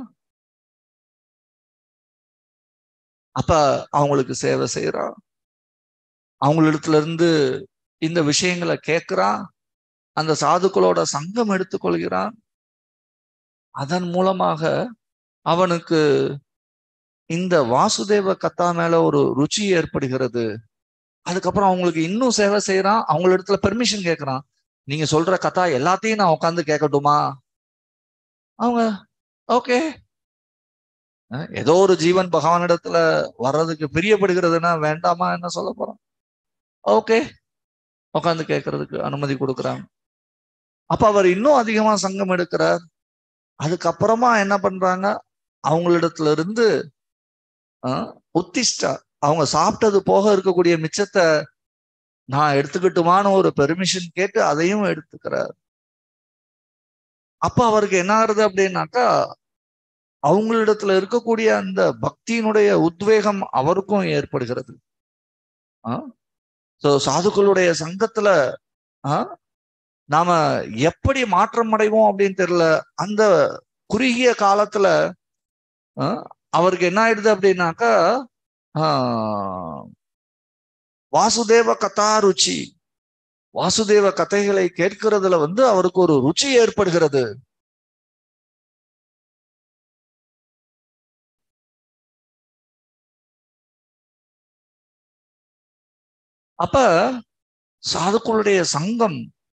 அப்ப அவங்களுக்கு சேவை செய்யறான் அவங்களிடத்துல இருந்து இந்த விஷயங்களை கேட்கிறான் அந்த சாதுக்களோட சங்கம் எடுத்துக்கொள்கிறான் அதன் மூலமாக அவனுக்கு இந்த வாசுதேவ கத்தா மேல ஒரு ருச்சி ஏற்படுகிறது அதுக்கப்புறம் அவங்களுக்கு இன்னும் சேவை செய்யறான் அவங்கள இடத்துல பெர்மிஷன் கேட்கறான் நீங்க சொல்ற கதா எல்லாத்தையும் நான் உட்காந்து கேட்கட்டுமா அவங்க ஓகே ஏதோ ஒரு ஜீவன் பகவானிடத்துல வர்றதுக்கு பிரியப்படுகிறதுனா வேண்டாமா என்ன சொல்ல போறோம் ஓகே உட்காந்து கேட்கறதுக்கு அனுமதி கொடுக்குறாங்க அப்ப அவர் இன்னும் அதிகமா சங்கம் எடுக்கிறார் அதுக்கப்புறமா என்ன பண்றாங்க அவங்களிடத்துல இருந்து ஆஹ், உத்திஷ்டா அவங்க சாப்பிட்டது போக இருக்கக்கூடிய மிச்சத்தை நான் எடுத்துக்கிட்டுமான்னு ஒரு பெர்மிஷன் கேட்டு அதையும் எடுத்துக்கிறார் அப்ப அவருக்கு என்ன ஆகுது அப்படின்னாக்கா அவங்களிடத்துல இருக்கக்கூடிய அந்த பக்தியினுடைய உத்வேகம் அவருக்கும் ஏற்படுகிறது ஸோ சாதுக்களுடைய சங்கத்துல ஆ, நாம எப்படி மாற்றம் அடைவோம் அப்படின்னு தெரியல அந்த குறுகிய காலத்துல ஆ, அவருக்கு என்ன ஆயிடுது அப்படின்னாக்கா ஆ, வாசுதேவ கதா ருச்சி வாசுதேவ கதைகளை கேட்கிறதுல வந்து அவருக்கு ஒரு ருச்சி ஏற்படுகிறது அப்ப சாதுக்களுடைய சங்கம்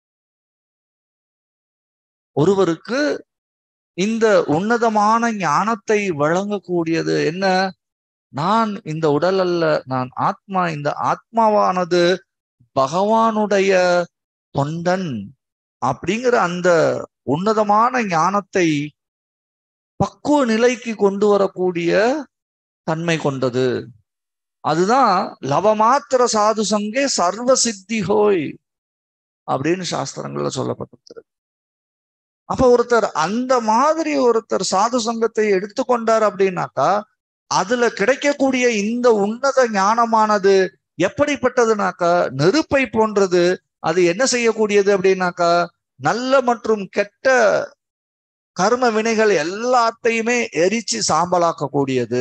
ஒருவருக்கு இந்த உன்னதமான ஞானத்தை வழங்கக்கூடியது என்ன நான் இந்த உடல் அல்ல நான் ஆத்மா இந்த ஆத்மாவானது பகவானுடைய தொண்டன் அப்படிங்கிற அந்த உன்னதமான ஞானத்தை பக்குவ நிலைக்கு கொண்டு வரக்கூடிய தன்மை கொண்டது அதுதான் லவமாத்திர சாது சங்கே சர்வ சித்தி ஹோய் அப்படின்னு சாஸ்திரங்கள்ல சொல்லப்பட்டிருக்கிறது அப்ப ஒருத்தர் அந்த மாதிரி ஒருத்தர் சாது சங்கத்தை எடுத்துக்கொண்டார் அப்படின்னாக்கா அதுல கிடைக்கக்கூடிய இந்த உன்னத ஞானமானது எப்படிப்பட்டதுனாக்கா நெருப்பை போன்றது அது என்ன செய்யக்கூடியது அப்படின்னாக்கா நல்ல மற்றும் கெட்ட கர்ம வினைகள் எல்லாத்தையுமே எரிச்சு சாம்பலாக்கக்கூடியது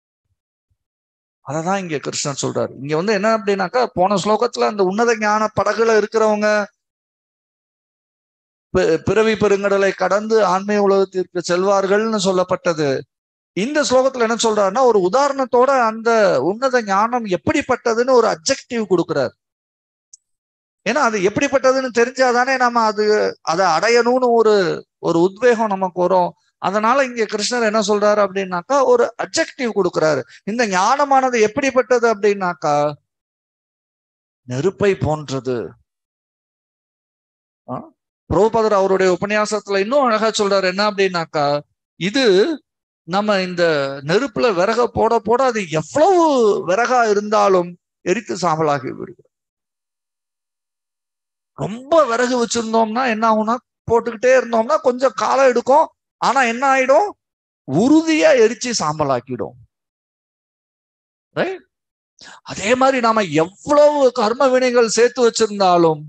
அததான் இங்க கிருஷ்ணன் சொல்றாரு இங்க வந்து என்ன அப்படின்னாக்கா போன ஸ்லோகத்துல அந்த உன்னத ஞான படகுல இருக்கிறவங்க பி- பிறவி பெருங்கடலை கடந்து ஆன்மீக உலகத்திற்கு செல்வார்கள்னு சொல்லப்பட்டது இந்த ஸ்லோகத்துல என்ன சொல்றாருன்னா ஒரு உதாரணத்தோட அந்த உன்னத ஞானம் எப்படிப்பட்டதுன்னு ஒரு அப்ஜெக்டிவ் கொடுக்கிறார் ஏன்னா அது எப்படிப்பட்டதுன்னு தெரிஞ்சாதானே நம்ம அது அதை அடையணும்னு ஒரு ஒரு உத்வேகம் நமக்கு வரும் அதனால இங்க கிருஷ்ணர் என்ன சொல்றாரு அப்படின்னாக்கா ஒரு அப்ஜெக்டிவ் கொடுக்கிறாரு இந்த ஞானமானது எப்படிப்பட்டது அப்படின்னாக்கா நெருப்பை போன்றது ஆ? பிரபுபதர் அவருடைய உபன்யாசத்துல இன்னும் அழகா சொல்றாரு என்ன அப்படின்னாக்கா இது நம்ம இந்த நெருப்புல விறக போட போட அது எவ்வளவு விறகா இருந்தாலும் எரித்து சாம்பலாகி விடுகிறது ரொம்ப விறகு வச்சிருந்தோம்னா என்ன ஆகும்னா போட்டுக்கிட்டே இருந்தோம்னா கொஞ்சம் காலம் எடுக்கும் ஆனா என்ன ஆயிடும் உறுதியா எரிச்சு சாம்பலாக்கிடும் Right? அதே மாதிரி நாம எவ்வளவு கர்ம வினைகள் சேர்த்து வச்சிருந்தாலும்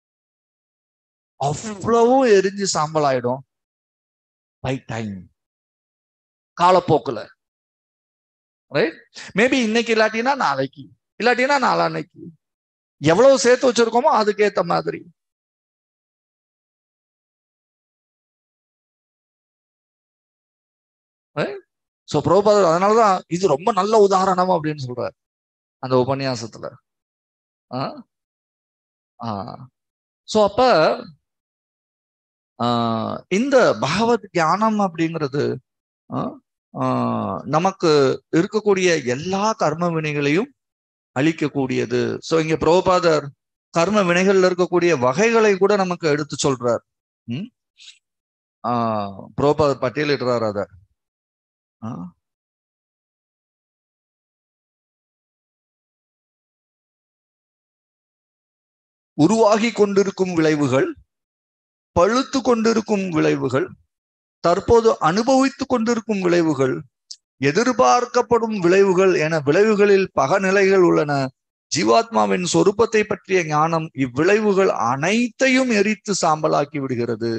அவ்வளவும் எரிஞ்சு சாம்பலாயிடும் பை டைம் காலப்போக்குல ரைட் மேபி இன்னைக்கு இல்லாட்டினா நாளைக்கு இல்லாட்டினா நாளான்னைக்கு எவ்வளவு சேர்த்து வச்சிருக்கோமோ அதுக்கேத்த மாதிரி சோ பிரபுபாதர் அதனாலதான் இது ரொம்ப நல்ல உதாரணம் அப்படின்னு சொல்றாரு அந்த உபன்யாசத்துல ஆ ஆ சோ அப்ப ஆஹ் இந்த பகவத் ஞானம் அப்படிங்கிறது ஆஹ் ஆஹ் நமக்கு இருக்கக்கூடிய எல்லா கர்ம வினைகளையும் அழிக்கக்கூடியது சோ இங்க பிரபுபாதர் கர்ம வினைகள்ல இருக்கக்கூடிய வகைகளை கூட நமக்கு எடுத்து சொல்றார் உம் ஆஹ் பிரபுபாதர் பட்டியலிடுறார் அத ஆஹ் உருவாகி கொண்டிருக்கும் விளைவுகள் பழுத்து கொண்டிருக்கும் விளைவுகள் தற்போது அனுபவித்துக் கொண்டிருக்கும் விளைவுகள் எதிர்பார்க்கப்படும் விளைவுகள் என விளைவுகளில் பகநிலைகள் உள்ளன ஜீவாத்மாவின் சொரூபத்தை பற்றிய ஞானம் இவ்விளைவுகள் அனைத்தையும் எரித்து சாம்பலாக்கி விடுகிறது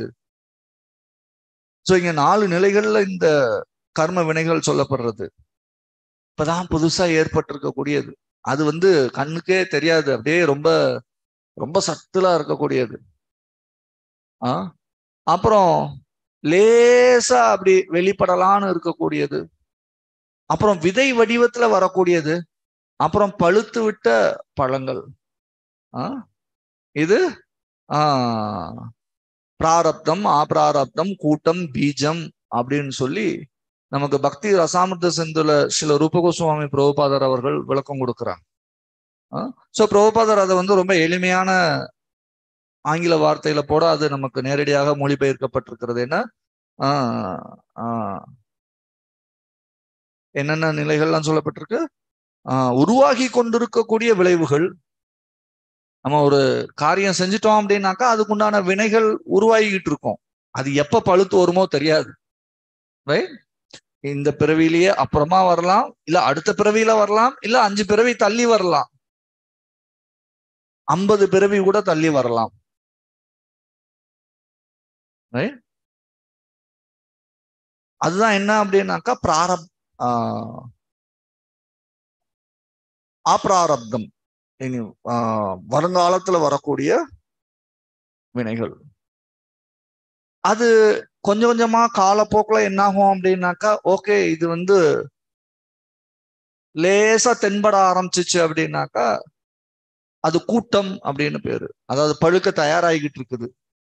சோ இங்க நாலு நிலைகள்ல இந்த கர்ம வினைகள் சொல்லப்படுறது இப்பதான் புதுசா ஏற்பட்டிருக்கக்கூடியது அது வந்து கண்ணுக்கே தெரியாது அப்படியே ரொம்ப ரொம்ப சத்துலா இருக்கக்கூடியது ஆ அப்புறம் லேசா அப்படி வெளிப்படலான்னு இருக்கக்கூடியது அப்புறம் விதை வடிவத்துல வரக்கூடியது அப்புறம் பழுத்து விட்ட பழங்கள் ஆ இது ஆ பிராரப்தம் ஆபிராரப்தம் கூட்டம் பீஜம் அப்படின்னு சொல்லி நமக்கு பக்தி ரசாமிர்த சிந்துல சில ரூபகோஸ்வாமி பிரபுபாதர் அவர்கள் விளக்கம் கொடுக்குறாங்க சோ பிரபுபாதர் அதை வந்து ரொம்ப எளிமையான ஆங்கில வார்த்தையில போட அது நமக்கு நேரடியாக மொழிபெயர்க்கப்பட்டிருக்கிறது என்ன ஆஹ் ஆஹ் என்னென்ன நிலைகள்லாம் சொல்லப்பட்டிருக்கு ஆஹ் உருவாகி கொண்டிருக்கக்கூடிய விளைவுகள் நம்ம ஒரு காரியம் செஞ்சிட்டோம் அப்படின்னாக்கா அதுக்குண்டான வினைகள் உருவாகிக்கிட்டு இருக்கும் அது எப்ப பழுத்து வருமோ தெரியாது ரைட் இந்த பிறவிலேயே அப்புறமா வரலாம் இல்ல அடுத்த பிறவியில வரலாம் இல்ல அஞ்சு பிறவி தள்ளி வரலாம் ஐம்பது பிறவி கூட தள்ளி வரலாம் அதுதான் என்ன அப்படின்னாக்கா பிராரப் அப்ராரப்தம் இனி வருங்காலத்துல வரக்கூடிய வினைகள் அது கொஞ்சம் கொஞ்சமா காலப்போக்கில் என்னாகும் அப்படின்னாக்கா ஓகே இது வந்து லேசா தென்பட ஆரம்பிச்சிச்சு அப்படின்னாக்கா அது கூட்டம் அப்படின்னு பேரு அதாவது பழுக்க தயாராகிக்கிட்டு இருக்குது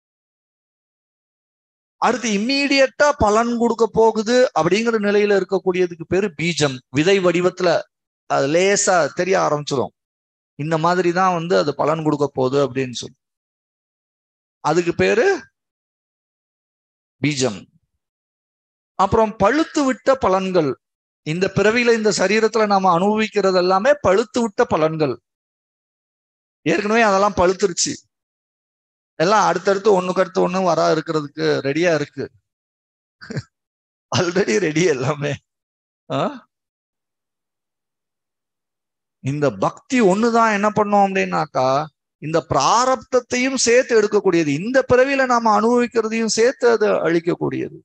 அடுத்து இம்மீடியட்டா பலன் கொடுக்க போகுது அப்படிங்கிற நிலையில இருக்கக்கூடியதுக்கு பேரு பீஜம் விதை வடிவத்துல அது லேசா தெரிய ஆரம்பிச்சிடும் இந்த மாதிரி தான் வந்து அது பலன் கொடுக்க போகுது அப்படின்னு சொல்லி அதுக்கு பேரு பீஜம் அப்புறம் பழுத்து விட்ட பலன்கள் இந்த பிறவியில இந்த சரீரத்துல நாம அனுபவிக்கிறது எல்லாமே பழுத்து விட்ட பலன்கள் ஏற்கனவே அதெல்லாம் பழுத்துருச்சு எல்லாம் அடுத்தடுத்து ஒண்ணுக்கு அடுத்து ஒண்ணு வரா இருக்கிறதுக்கு ரெடியா இருக்கு ஆல்ரெடி ரெடி எல்லாமே இந்த பக்தி ஒண்ணுதான் என்ன பண்ணோம் அப்படின்னாக்கா இந்த பிராரப்தத்தையும் சேர்த்து எடுக்கக்கூடியது இந்த பிறவியில நாம அனுபவிக்கிறதையும் சேர்த்து அது அழிக்கக்கூடியது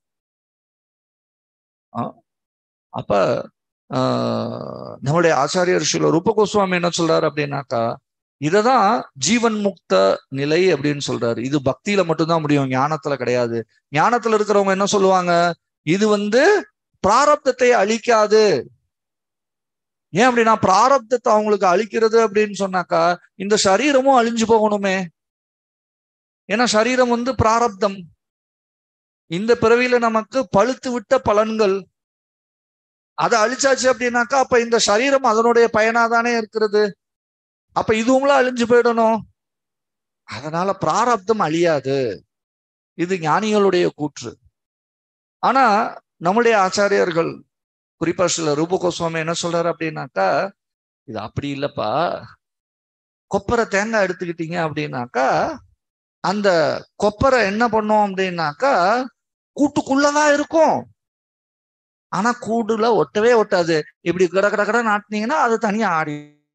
அப்ப ஆஹ் நம்முடைய ஆச்சாரியர் ஸ்ரீல ரூப கோஸ்வாமி என்ன சொல்றாரு அப்படின்னாக்கா இததான் ஜீவன் முக்த நிலை அப்படின்னு சொல்றாரு இது பக்தியில மட்டும்தான் முடியும் ஞானத்துல கிடையாது ஞானத்துல இருக்கிறவங்க என்ன சொல்லுவாங்க இது வந்து பிராரப்தத்தை அழிக்காது ஏன் அப்படின்னா பிராரப்தத்தை அவங்களுக்கு அழிக்கிறது அப்படின்னு சொன்னாக்கா இந்த சரீரமும் அழிஞ்சு போகணுமே ஏன்னா சரீரம் வந்து பிராரப்தம் இந்த பிறவியில நமக்கு பழுத்து விட்ட பலன்கள் அதை அழிச்சாச்சு அப்படின்னாக்கா அப்ப இந்த சரீரம் அதனுடைய பயனாதானே இருக்கிறது அப்ப இதுவும்லாம் அழிஞ்சு போயிடணும் அதனால பிராரப்தம் அழியாது இது ஞானிகளுடைய கூற்று ஆனா நம்முடைய ஆச்சாரியர்கள் குறிப்பா சில ரூப கோஸ்வாமி என்ன சொல்றாரு அப்படின்னாக்கா இது அப்படி இல்லப்பா கொப்பரை தேங்காய் எடுத்துக்கிட்டீங்க அப்படின்னாக்கா அந்த கொப்பரை என்ன பண்ணும் அப்படின்னாக்கா கூட்டுக்குள்ளதான் இருக்கும் ஆனா கூடுல ஒட்டவே ஒட்டாது இப்படி கட கட கட நாட்டினீங்கன்னா அது தனியா ஆடி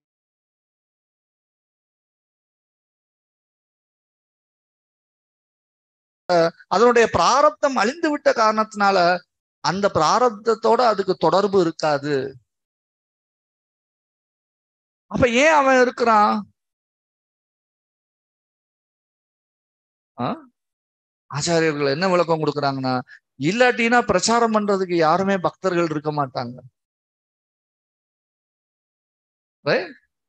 அதனுடைய பிராரப்தம் அழிந்து விட்ட காரணத்தினால அந்த பிராரப்தத்தோட அதுக்கு தொடர்பு இருக்காது அப்ப ஏன் அவன் இருக்கிறான் ஆ? ஆச்சாரியர்கள் என்ன விளக்கம் கொடுக்குறாங்கன்னா இல்லாட்டினா பிரச்சாரம் பண்றதுக்கு யாருமே பக்தர்கள் இருக்க மாட்டாங்க Right?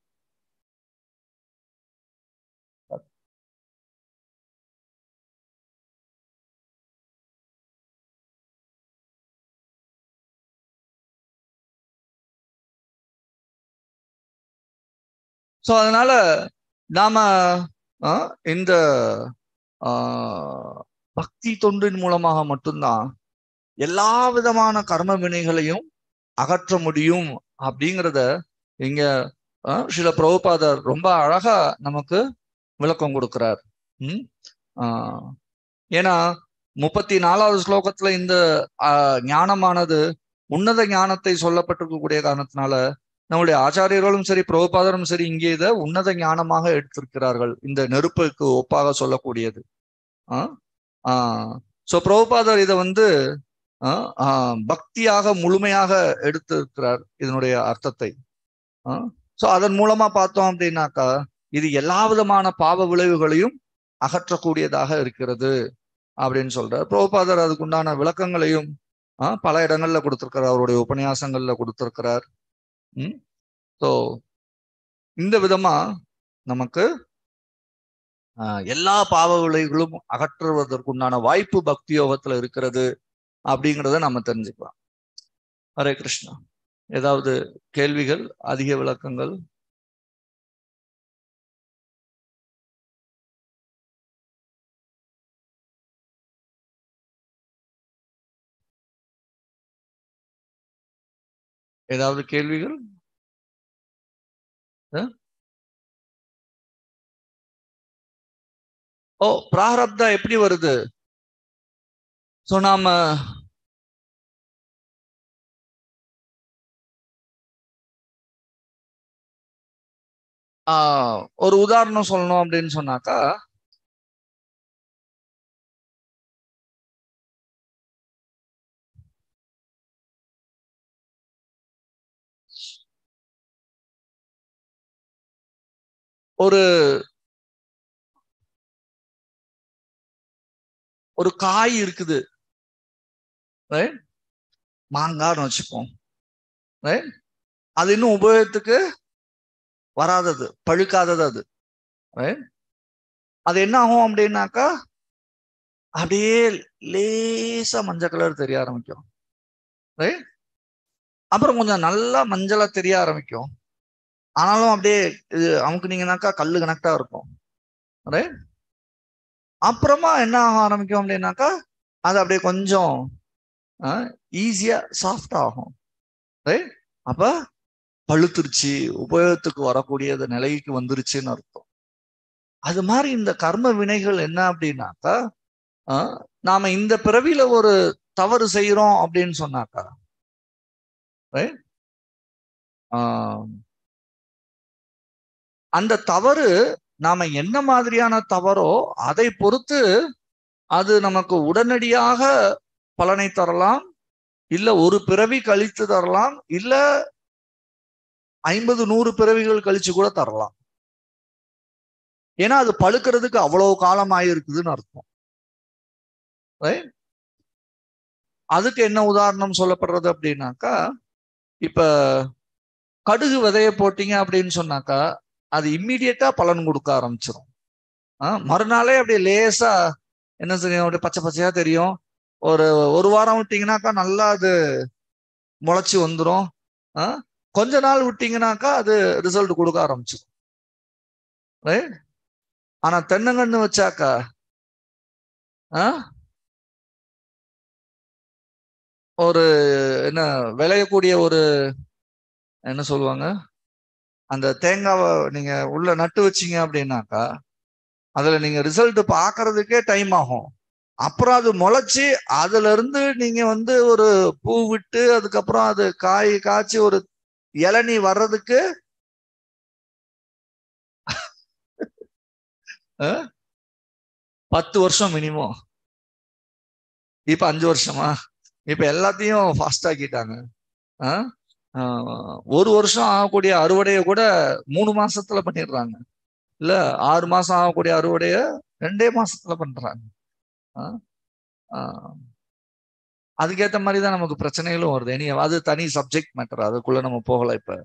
சோ அதனால நாம ஆ, இந்த ஆ, பக்தி தொண்டின் மூலமாக மட்டும்தான் எல்லா விதமான கர்ம வினைகளையும் அகற்ற முடியும் அப்படிங்கிறத இங்க ஆ, சில பிரபுபாதர் ரொம்ப அழகா நமக்கு விளக்கம் கொடுக்கிறார் ம் ஆ, ஏன்னா முப்பத்தி நாலாவது ஸ்லோகத்துல இந்த ஆ, ஞானமானது உன்னத ஞானத்தை சொல்லப்பட்டிருக்கக்கூடிய காரணத்தினால நம்முடைய ஆச்சாரியர்களும் சரி பிரபுபாதரும் சரி இங்கே இதை உன்னத ஞானமாக எடுத்திருக்கிறார்கள் இந்த நெருப்புக்கு ஒப்பாக சொல்லக்கூடியது ஆ ஆஹ் சோ பிரபுபாதர் இதை வந்து ஆ, ஆ, பக்தியாக முழுமையாக எடுத்திருக்கிறார் இதனுடைய அர்த்தத்தை சோ அதன் மூலமா பார்த்தோம் அப்படின்னாக்கா இது எல்லா விதமான பாவ விளைவுகளையும் அகற்றக்கூடியதாக இருக்கிறது அப்படின்னு சொல்றார் பிரபுபாதர் அதுக்குண்டான விளக்கங்களையும் ஆ, பல இடங்கள்ல கொடுத்திருக்கிறார் அவருடைய உபன்யாசங்கள்ல கொடுத்திருக்கிறார் ம் ஸோ இந்த விதமா நமக்கு ஆஹ், எல்லா பாவ விளைவுகளும் அகற்றுவதற்குண்டான வாய்ப்பு பக்தி யோகத்துல இருக்கிறது அப்படிங்கிறத நம்ம தெரிஞ்சுக்கலாம் ஹரே கிருஷ்ணா ஏதாவது கேள்விகள் அதிக விளக்கங்கள் ஏதாவது கேள்விகள் அஹ்? ஓ பிராரப்தா எப்படி வருது சோ நாம ஆஹ் ஒரு உதாரணம் சொல்லணும் அப்படின்னு சொன்னாக்கா ஒரு ஒரு காய் இருக்குது right? மாங்கான்னு வச்சுப்போம் right? அது இன்னும் உபயோகத்துக்கு வராதது பழுக்காதது அது right? அது என்ன ஆகும் அப்படின்னாக்கா அப்படியே லேசா மஞ்சள் கலர் தெரிய ஆரம்பிக்கும் right? அப்புறம் கொஞ்சம் நல்லா மஞ்சளா தெரிய ஆரம்பிக்கும் ஆனாலும் அப்படியே இது அமுக்குனீங்கன்னாக்கா கல்லு கனெக்டா இருக்கும் right? அப்புறமா என்ன ஆக ஆரம்பிக்கும் அப்படின்னாக்கா அது அப்படியே கொஞ்சம் ஈஸியா சாஃப்ட் ஆகும் right? அப்ப பழுத்துருச்சு உபயோகத்துக்கு வரக்கூடிய நிலைக்கு வந்துருச்சுன்னு அர்த்தம் அது மாதிரி இந்த கர்ம வினைகள் என்ன அப்படின்னாக்கா ஆஹ், நாம இந்த பிறவியில ஒரு தவறு செய்யறோம் அப்படின்னு சொன்னாக்கா right? ஆஹ், அந்த தவறு நாம என்ன மாதிரியான தவறோ அதை பொறுத்து அது நமக்கு உடனடியாக பலனை தரலாம் இல்ல ஒரு பிறவி கழித்து தரலாம் இல்ல ஐம்பது நூறு பிறவிகள் கழிச்சு கூட தரலாம் ஏன்னா அது பழுக்கிறதுக்கு அவ்வளவு காலம் ஆயிருக்குதுன்னு அர்த்தம் Right? அதுக்கு என்ன உதாரணம் சொல்லப்படுறது அப்படின்னாக்கா இப்ப கடுகு விதைய போட்டீங்க அப்படின்னு சொன்னாக்கா அது இம்மிடியட்டா பலன் கொடுக்க ஆரம்பிச்சிடும் ஆஹ் மறுநாளே அப்படியே லேசா என்ன செய்யும் அப்படியே பச்சை பச்சையா தெரியும் ஒரு ஒரு வாரம் விட்டீங்கன்னாக்கா நல்லா அது முளைச்சி வந்துடும் ஆஹ் கொஞ்ச நாள் விட்டீங்கன்னாக்கா அது ரிசல்ட் கொடுக்க ஆரம்பிச்சிடும் Right? ஆனா தென்னங்கன்னு வச்சாக்கா ஆஹ் ஒரு என்ன விளையக்கூடிய ஒரு என்ன சொல்லுவாங்க அந்த தேங்காவை நீங்க உள்ள நட்டு வச்சீங்க அப்படின்னாக்கா அதுல நீங்க ரிசல்ட் பாக்குறதுக்கே டைம் ஆகும் அப்புறம் அது முளைச்சு அதுல இருந்து நீங்க வந்து ஒரு பூ விட்டு அதுக்கப்புறம் அது காய் காய்ச்சி ஒரு இளநீ வர்றதுக்கு அஹ், பத்து வருஷம் மினிமம் இப்ப அஞ்சு வருஷமா இப்ப எல்லாத்தையும் ஃபாஸ்ட் ஆக்கிட்டாங்க ஆஹ் ஆஹ் ஒரு வருஷம் ஆகக்கூடிய அறுவடையை கூட மூணு மாசத்துல பண்ணிடுறாங்க இல்ல ஆறு மாசம் ஆகக்கூடிய அறுவடைய ரெண்டே மாசத்துல பண்றாங்க ஆஹ் ஆஹ் அதுக்கேத்த மாதிரி தான் நமக்கு பிரச்சனைகளும் வருது இனி அது தனி சப்ஜெக்ட் மேட்டர் அதுக்குள்ள நம்ம போகல இப்ப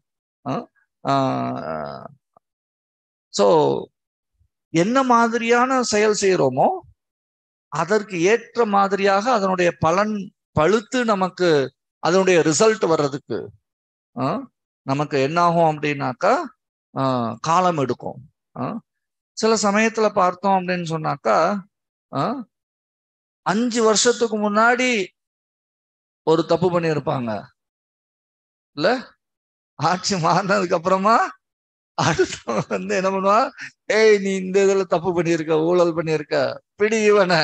ஸோ என்ன மாதிரியான செயல் செய்யறோமோ அதற்கு ஏற்ற மாதிரியாக அதனுடைய பலன் பழுத்து நமக்கு அதனுடைய ரிசல்ட் வர்றதுக்கு ஆஹ் நமக்கு என்ன ஆகும் அப்படின்னாக்கா ஆஹ் காலம் எடுக்கும் ஆஹ் சில சமயத்துல பார்த்தோம் அப்படின்னு சொன்னாக்கா ஆஹ் அஞ்சு வருஷத்துக்கு முன்னாடி ஒரு தப்பு பண்ணியிருப்பாங்க இல்ல ஆட்சி மாறினதுக்கு அப்புறமா அடுத்த வந்து என்ன பண்ணுவா ஏய் நீ இந்த இதுல தப்பு பண்ணியிருக்க ஊழல் பண்ணியிருக்க பிடி இவனை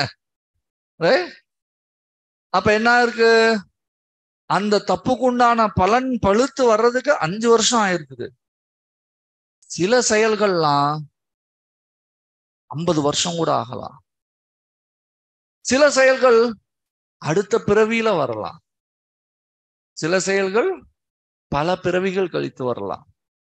அப்ப என்ன இருக்கு அந்த தப்புக்கு உண்டான பலன் பழுத்து வர்றதுக்கு அஞ்சு வருஷம் ஆயிருக்குது சில செயல்கள்லாம் ஐம்பது வருஷம் கூட ஆகலாம் சில செயல்கள் அடுத்த பிறவியில வரலாம் சில செயல்கள் பல பிறவிகள் கழித்து வரலாம்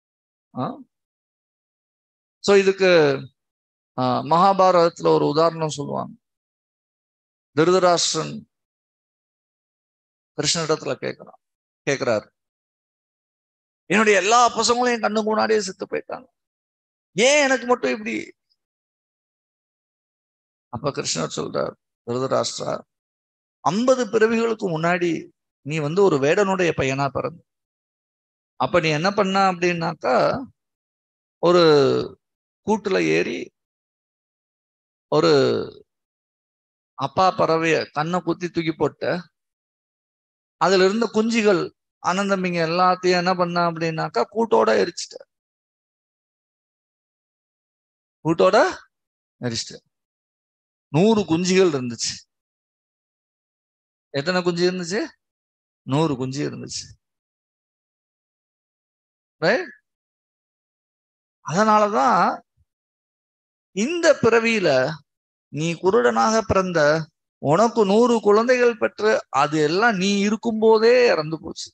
சோ இதுக்கு மகாபாரதத்துல ஒரு உதாரணம் சொல்லுவாங்க திருதராஷ்டிரன் கிருஷ்ணனிடத்துல கேட்கிறான் கேட்கிறாரு என்னுடைய எல்லா பசங்களும் என் கண்ணு முன்னாடியே செத்து போயிட்டாங்க ஏன் எனக்கு மட்டும் இப்படி அப்ப கிருஷ்ணர் சொல்றார் திருதராஷ்டிரா ஐம்பது பிறவிகளுக்கு முன்னாடி நீ வந்து ஒரு வேடனுடைய பையனா பிறந்த அப்ப நீ என்ன பண்ண அப்படின்னாக்கா ஒரு கூட்டுல ஏறி ஒரு அப்பா பறவைய கண்ணை குத்தி தூக்கி போட்ட அதுல இருந்த குஞ்சுகள் அனந்தம்பிங்க எல்லாத்தையும் என்ன பண்ண அப்படின்னாக்கா கூட்டோட எரிச்சிட்ட கூட்டோட எரிச்சிட்ட நூறு குஞ்சுகள் இருந்துச்சு எத்தனை குஞ்சு இருந்துச்சு நூறு குஞ்சு இருந்துச்சு அதனாலதான் இந்த பிறவியில நீ குருடனாக பிறந்த உனக்கு நூறு குழந்தைகள் பெற்று அது எல்லாம் நீ இருக்கும் போதே இறந்து போச்சு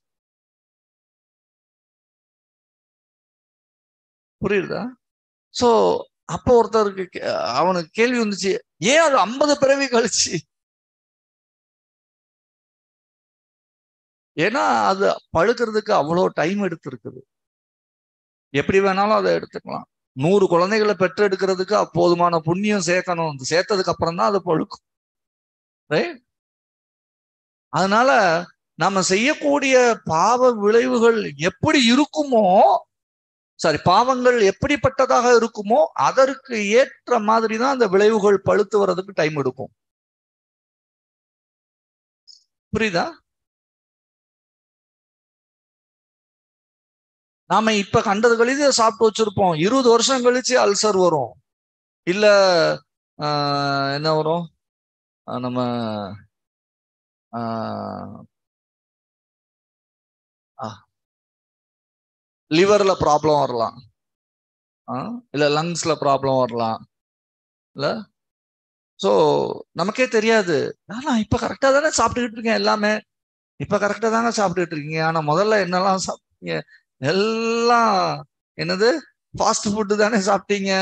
புரியுதா சோ அப்ப ஒருத்தருக்கு அவனுக்கு கேள்வி வந்துச்சு ஏன் அது ஐம்பது பிறவி கழிச்சு ஏன்னா அது பழுக்கிறதுக்கு அவ்வளோ டைம் எடுத்திருக்குது எப்படி வேணாலும் அதை எடுத்துக்கலாம் நூறு குழந்தைகளை பெற்று எடுக்கிறதுக்கு போதுமான புண்ணியம் சேர்க்கணும் சேர்த்ததுக்கு அப்புறம் தான் அது பழுக்கும் அதனால நம்ம செய்யக்கூடிய பாவ விளைவுகள் எப்படி இருக்குமோ சாரி பாவங்கள் எப்படிப்பட்டதாக இருக்குமோ அதற்கு ஏற்ற மாதிரி தான் அந்த விளைவுகள் பழுத்து வர்றதுக்கு டைம் எடுக்கும் புரியுதா நாம இப்ப கண்டது கழித்து சாப்பிட்டு வச்சிருப்போம் இருபது வருஷம் கழிச்சு அல்சர் வரும் இல்ல என்ன வரும் நம்ம லிவர்ல ப்ராப்ளம் வரலாம் இல்ல லங்ஸ்ல ப்ராப்ளம் வரலாம் இல்ல ஸோ நமக்கே தெரியாது நான் இப்ப கரெக்டா தானே சாப்பிட்டுக்கிட்டு இருக்கேன் எல்லாமே இப்ப கரெக்டா தானே சாப்பிட்டுட்டு இருக்கீங்க ஆனா முதல்ல என்னெல்லாம் சாப்பிட்டீங்க எல்லாம் என்னது ஃபாஸ்ட் ஃபுட்டு தானே சாப்பிட்டீங்க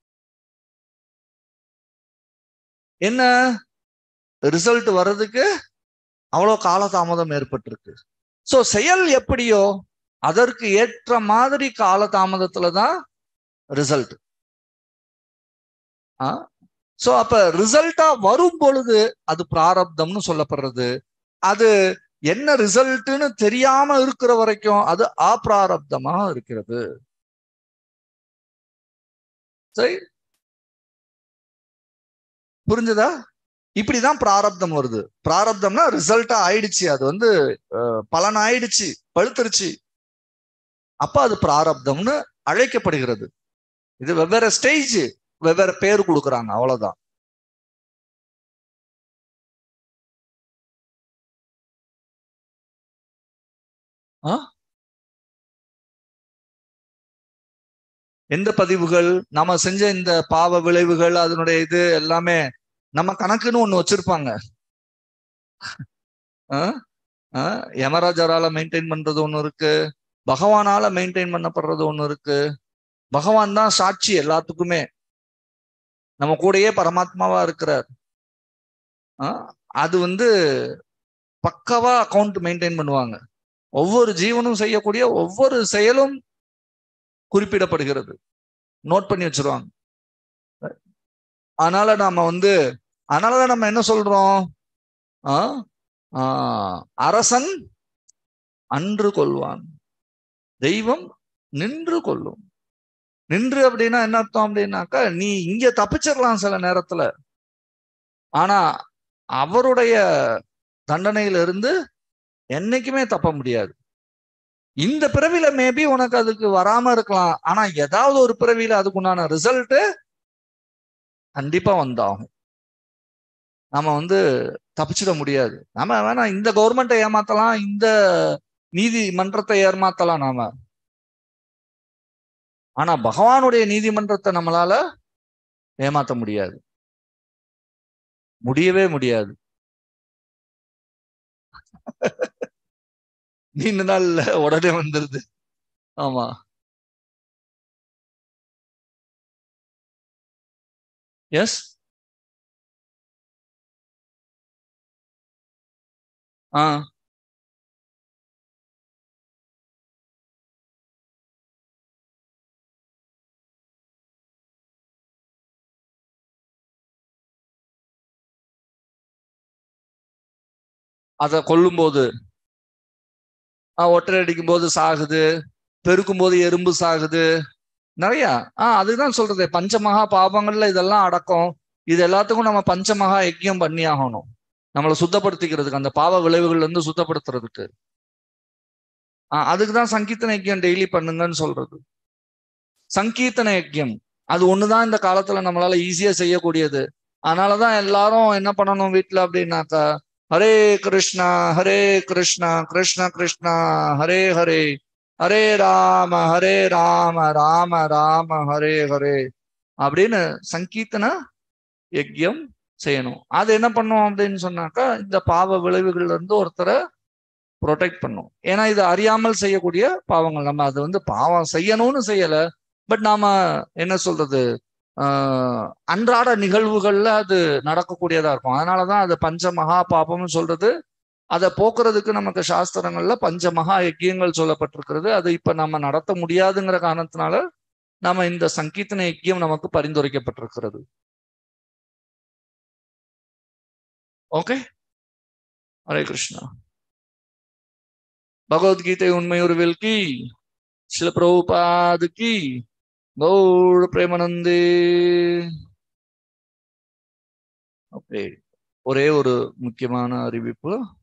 என்ன ரிசல்ட் வர்றதுக்கு அவ்வளோ காலதாமதம் ஏற்பட்டிருக்கு ஸோ செயல் எப்படியோ அதற்கு ஏற்ற மாதிரி காலதாமதத்துல தான் ரிசல்ட் ஆ ஸோ அப்ப ரிசல்ட்டா வரும் பொழுது அது பிராரப்தம்னு சொல்லப்படுறது அது என்ன ரிசல்ட்னு தெரியாம இருக்கிற வரைக்கும் அது அப்பிராரப்தமா இருக்கிறது சரி புரிஞ்சதா இப்படிதான் பிராரப்தம் வருது பிராரப்தம்னா ரிசல்ட்டா ஆயிடுச்சு அது வந்து பலன் ஆயிடுச்சு பழுத்துருச்சு அப்ப அது பிராரப்தம்னு அழைக்கப்படுகிறது இது வெவ்வேறு ஸ்டேஜ் வெவ்வேறு பேர் கொடுக்குறாங்க அவ்வளவுதான் ஆ எந்த பதிவுகள் நம்ம செஞ்ச இந்த பாவ விளைவுகள் அதனுடைய இது எல்லாமே நம்ம கணக்குன்னு ஒண்ணு வச்சிருப்பாங்க யமராஜரால மெயின்டைன் பண்றது ஒண்ணு இருக்கு பகவானால மெயின்டைன் பண்ணப்படுறது ஒண்ணு இருக்கு பகவான் தான் சாட்சி எல்லாத்துக்குமே நம்ம கூடயே பரமாத்மாவா இருக்கிறார் ஆஹ் அது வந்து பக்காவா அக்கௌண்ட் மெயின்டைன் பண்ணுவாங்க ஒவ்வொரு ஜீவனும் செய்யக்கூடிய ஒவ்வொரு செயலும் குறிப்பிடப்படுகிறது நோட் பண்ணி வச்சிருவாங்க அதனால நாம வந்து அதனாலதான் நம்ம என்ன சொல்றோம் ஆஹ் ஆஹ் அரசன் அன்று கொள்வான் தெய்வம் நின்று கொள்ளும் நின்று அப்படின்னா என்ன அர்த்தம் அப்படின்னாக்கா நீ இங்க தப்பிச்சிடலாம் சில நேரத்துல ஆனா அவருடைய தண்டனையில இருந்து என்னைக்குமே தப்ப முடியாது இந்த பிறவில மேபி உனக்கு அதுக்கு வராம இருக்கலாம் ஆனா ஏதாவது ஒரு பிறவியில அதுக்குண்டான ரிசல்ட் கண்டிப்பா வந்தாகும் நம்ம வந்து தப்பிச்சிட முடியாது நம்ம வேணா இந்த கவர்மெண்ட்டை ஏமாத்தலாம் இந்த நீதிமன்றத்தை ஏமாத்தலாம் நாம ஆனா பகவானுடைய நீதிமன்றத்தை நம்மளால ஏமாத்த முடியாது முடியவே முடியாது நீண்ட நாள்ல உடனே வந்துருது ஆமா எஸ் ஆ அத கொல்லும்போது ஒட்டரை அடிக்கும் போது சாகுது பெருக்கும் போது எறும்பு சாகுது நிறைய ஆஹ் அதுதான் சொல்றது பஞ்சமகா பாபங்கள்ல இதெல்லாம் அடக்கம் இது எல்லாத்துக்கும் நம்ம பஞ்சமகா யஜ்யம் பண்ணி ஆகணும் நம்மளை சுத்தப்படுத்திக்கிறதுக்கு அந்த பாவ விளைவுகள்ல இருந்து சுத்தப்படுத்துறதுக்கு ஆஹ் அதுக்குதான் சங்கீர்த்தன யஜ்யம் டெய்லி பண்ணுங்கன்னு சொல்றது சங்கீர்த்தன யஜ்யம் அது ஒண்ணுதான் இந்த காலத்துல நம்மளால ஈஸியா செய்யக்கூடியது அதனாலதான் எல்லாரும் என்ன பண்ணணும் வீட்டுல அப்படின்னாக்கா ஹரே கிருஷ்ணா ஹரே கிருஷ்ணா கிருஷ்ண கிருஷ்ணா ஹரே ஹரே ஹரே ராம ஹரே ராம ராம ராம ஹரே ஹரே அப்படின்னு சங்கீர்த்தன யஜ்யம் செய்யணும் அது என்ன பண்ணும் அப்படின்னு சொன்னாக்கா இந்த பாவ விளைவுகள்ல இருந்து ஒருத்தரை ப்ரொடெக்ட் பண்ணும் ஏன்னா இது அறியாமல் செய்யக்கூடிய பாவங்கள் நம்ம அது வந்து பாவம் செய்யணும்னு செய்யல பட் நாம என்ன சொல்றது ஆஹ் அன்றாட நிகழ்வுகள்ல அது நடக்கக்கூடியதா இருக்கும் அதனாலதான் அது பஞ்ச மகா பாபம்னு சொல்றது அதை போக்குறதுக்கு நமக்கு சாஸ்திரங்கள்ல பஞ்ச மகா யஜ்யங்கள் சொல்லப்பட்டிருக்கிறது அது இப்ப நம்ம நடத்த முடியாதுங்கிற காரணத்தினால நம்ம இந்த சங்கீர்த்தன யஜ்யம் நமக்கு பரிந்துரைக்கப்பட்டிருக்கிறது ஓகே ஹரே கிருஷ்ணா பகவத்கீதை உண்மையுருவில் கி சில பிரபுபாது கி கௌட பிரேமனந்தே ஓகே ஒரே ஒரு முக்கியமான அறிவிப்பு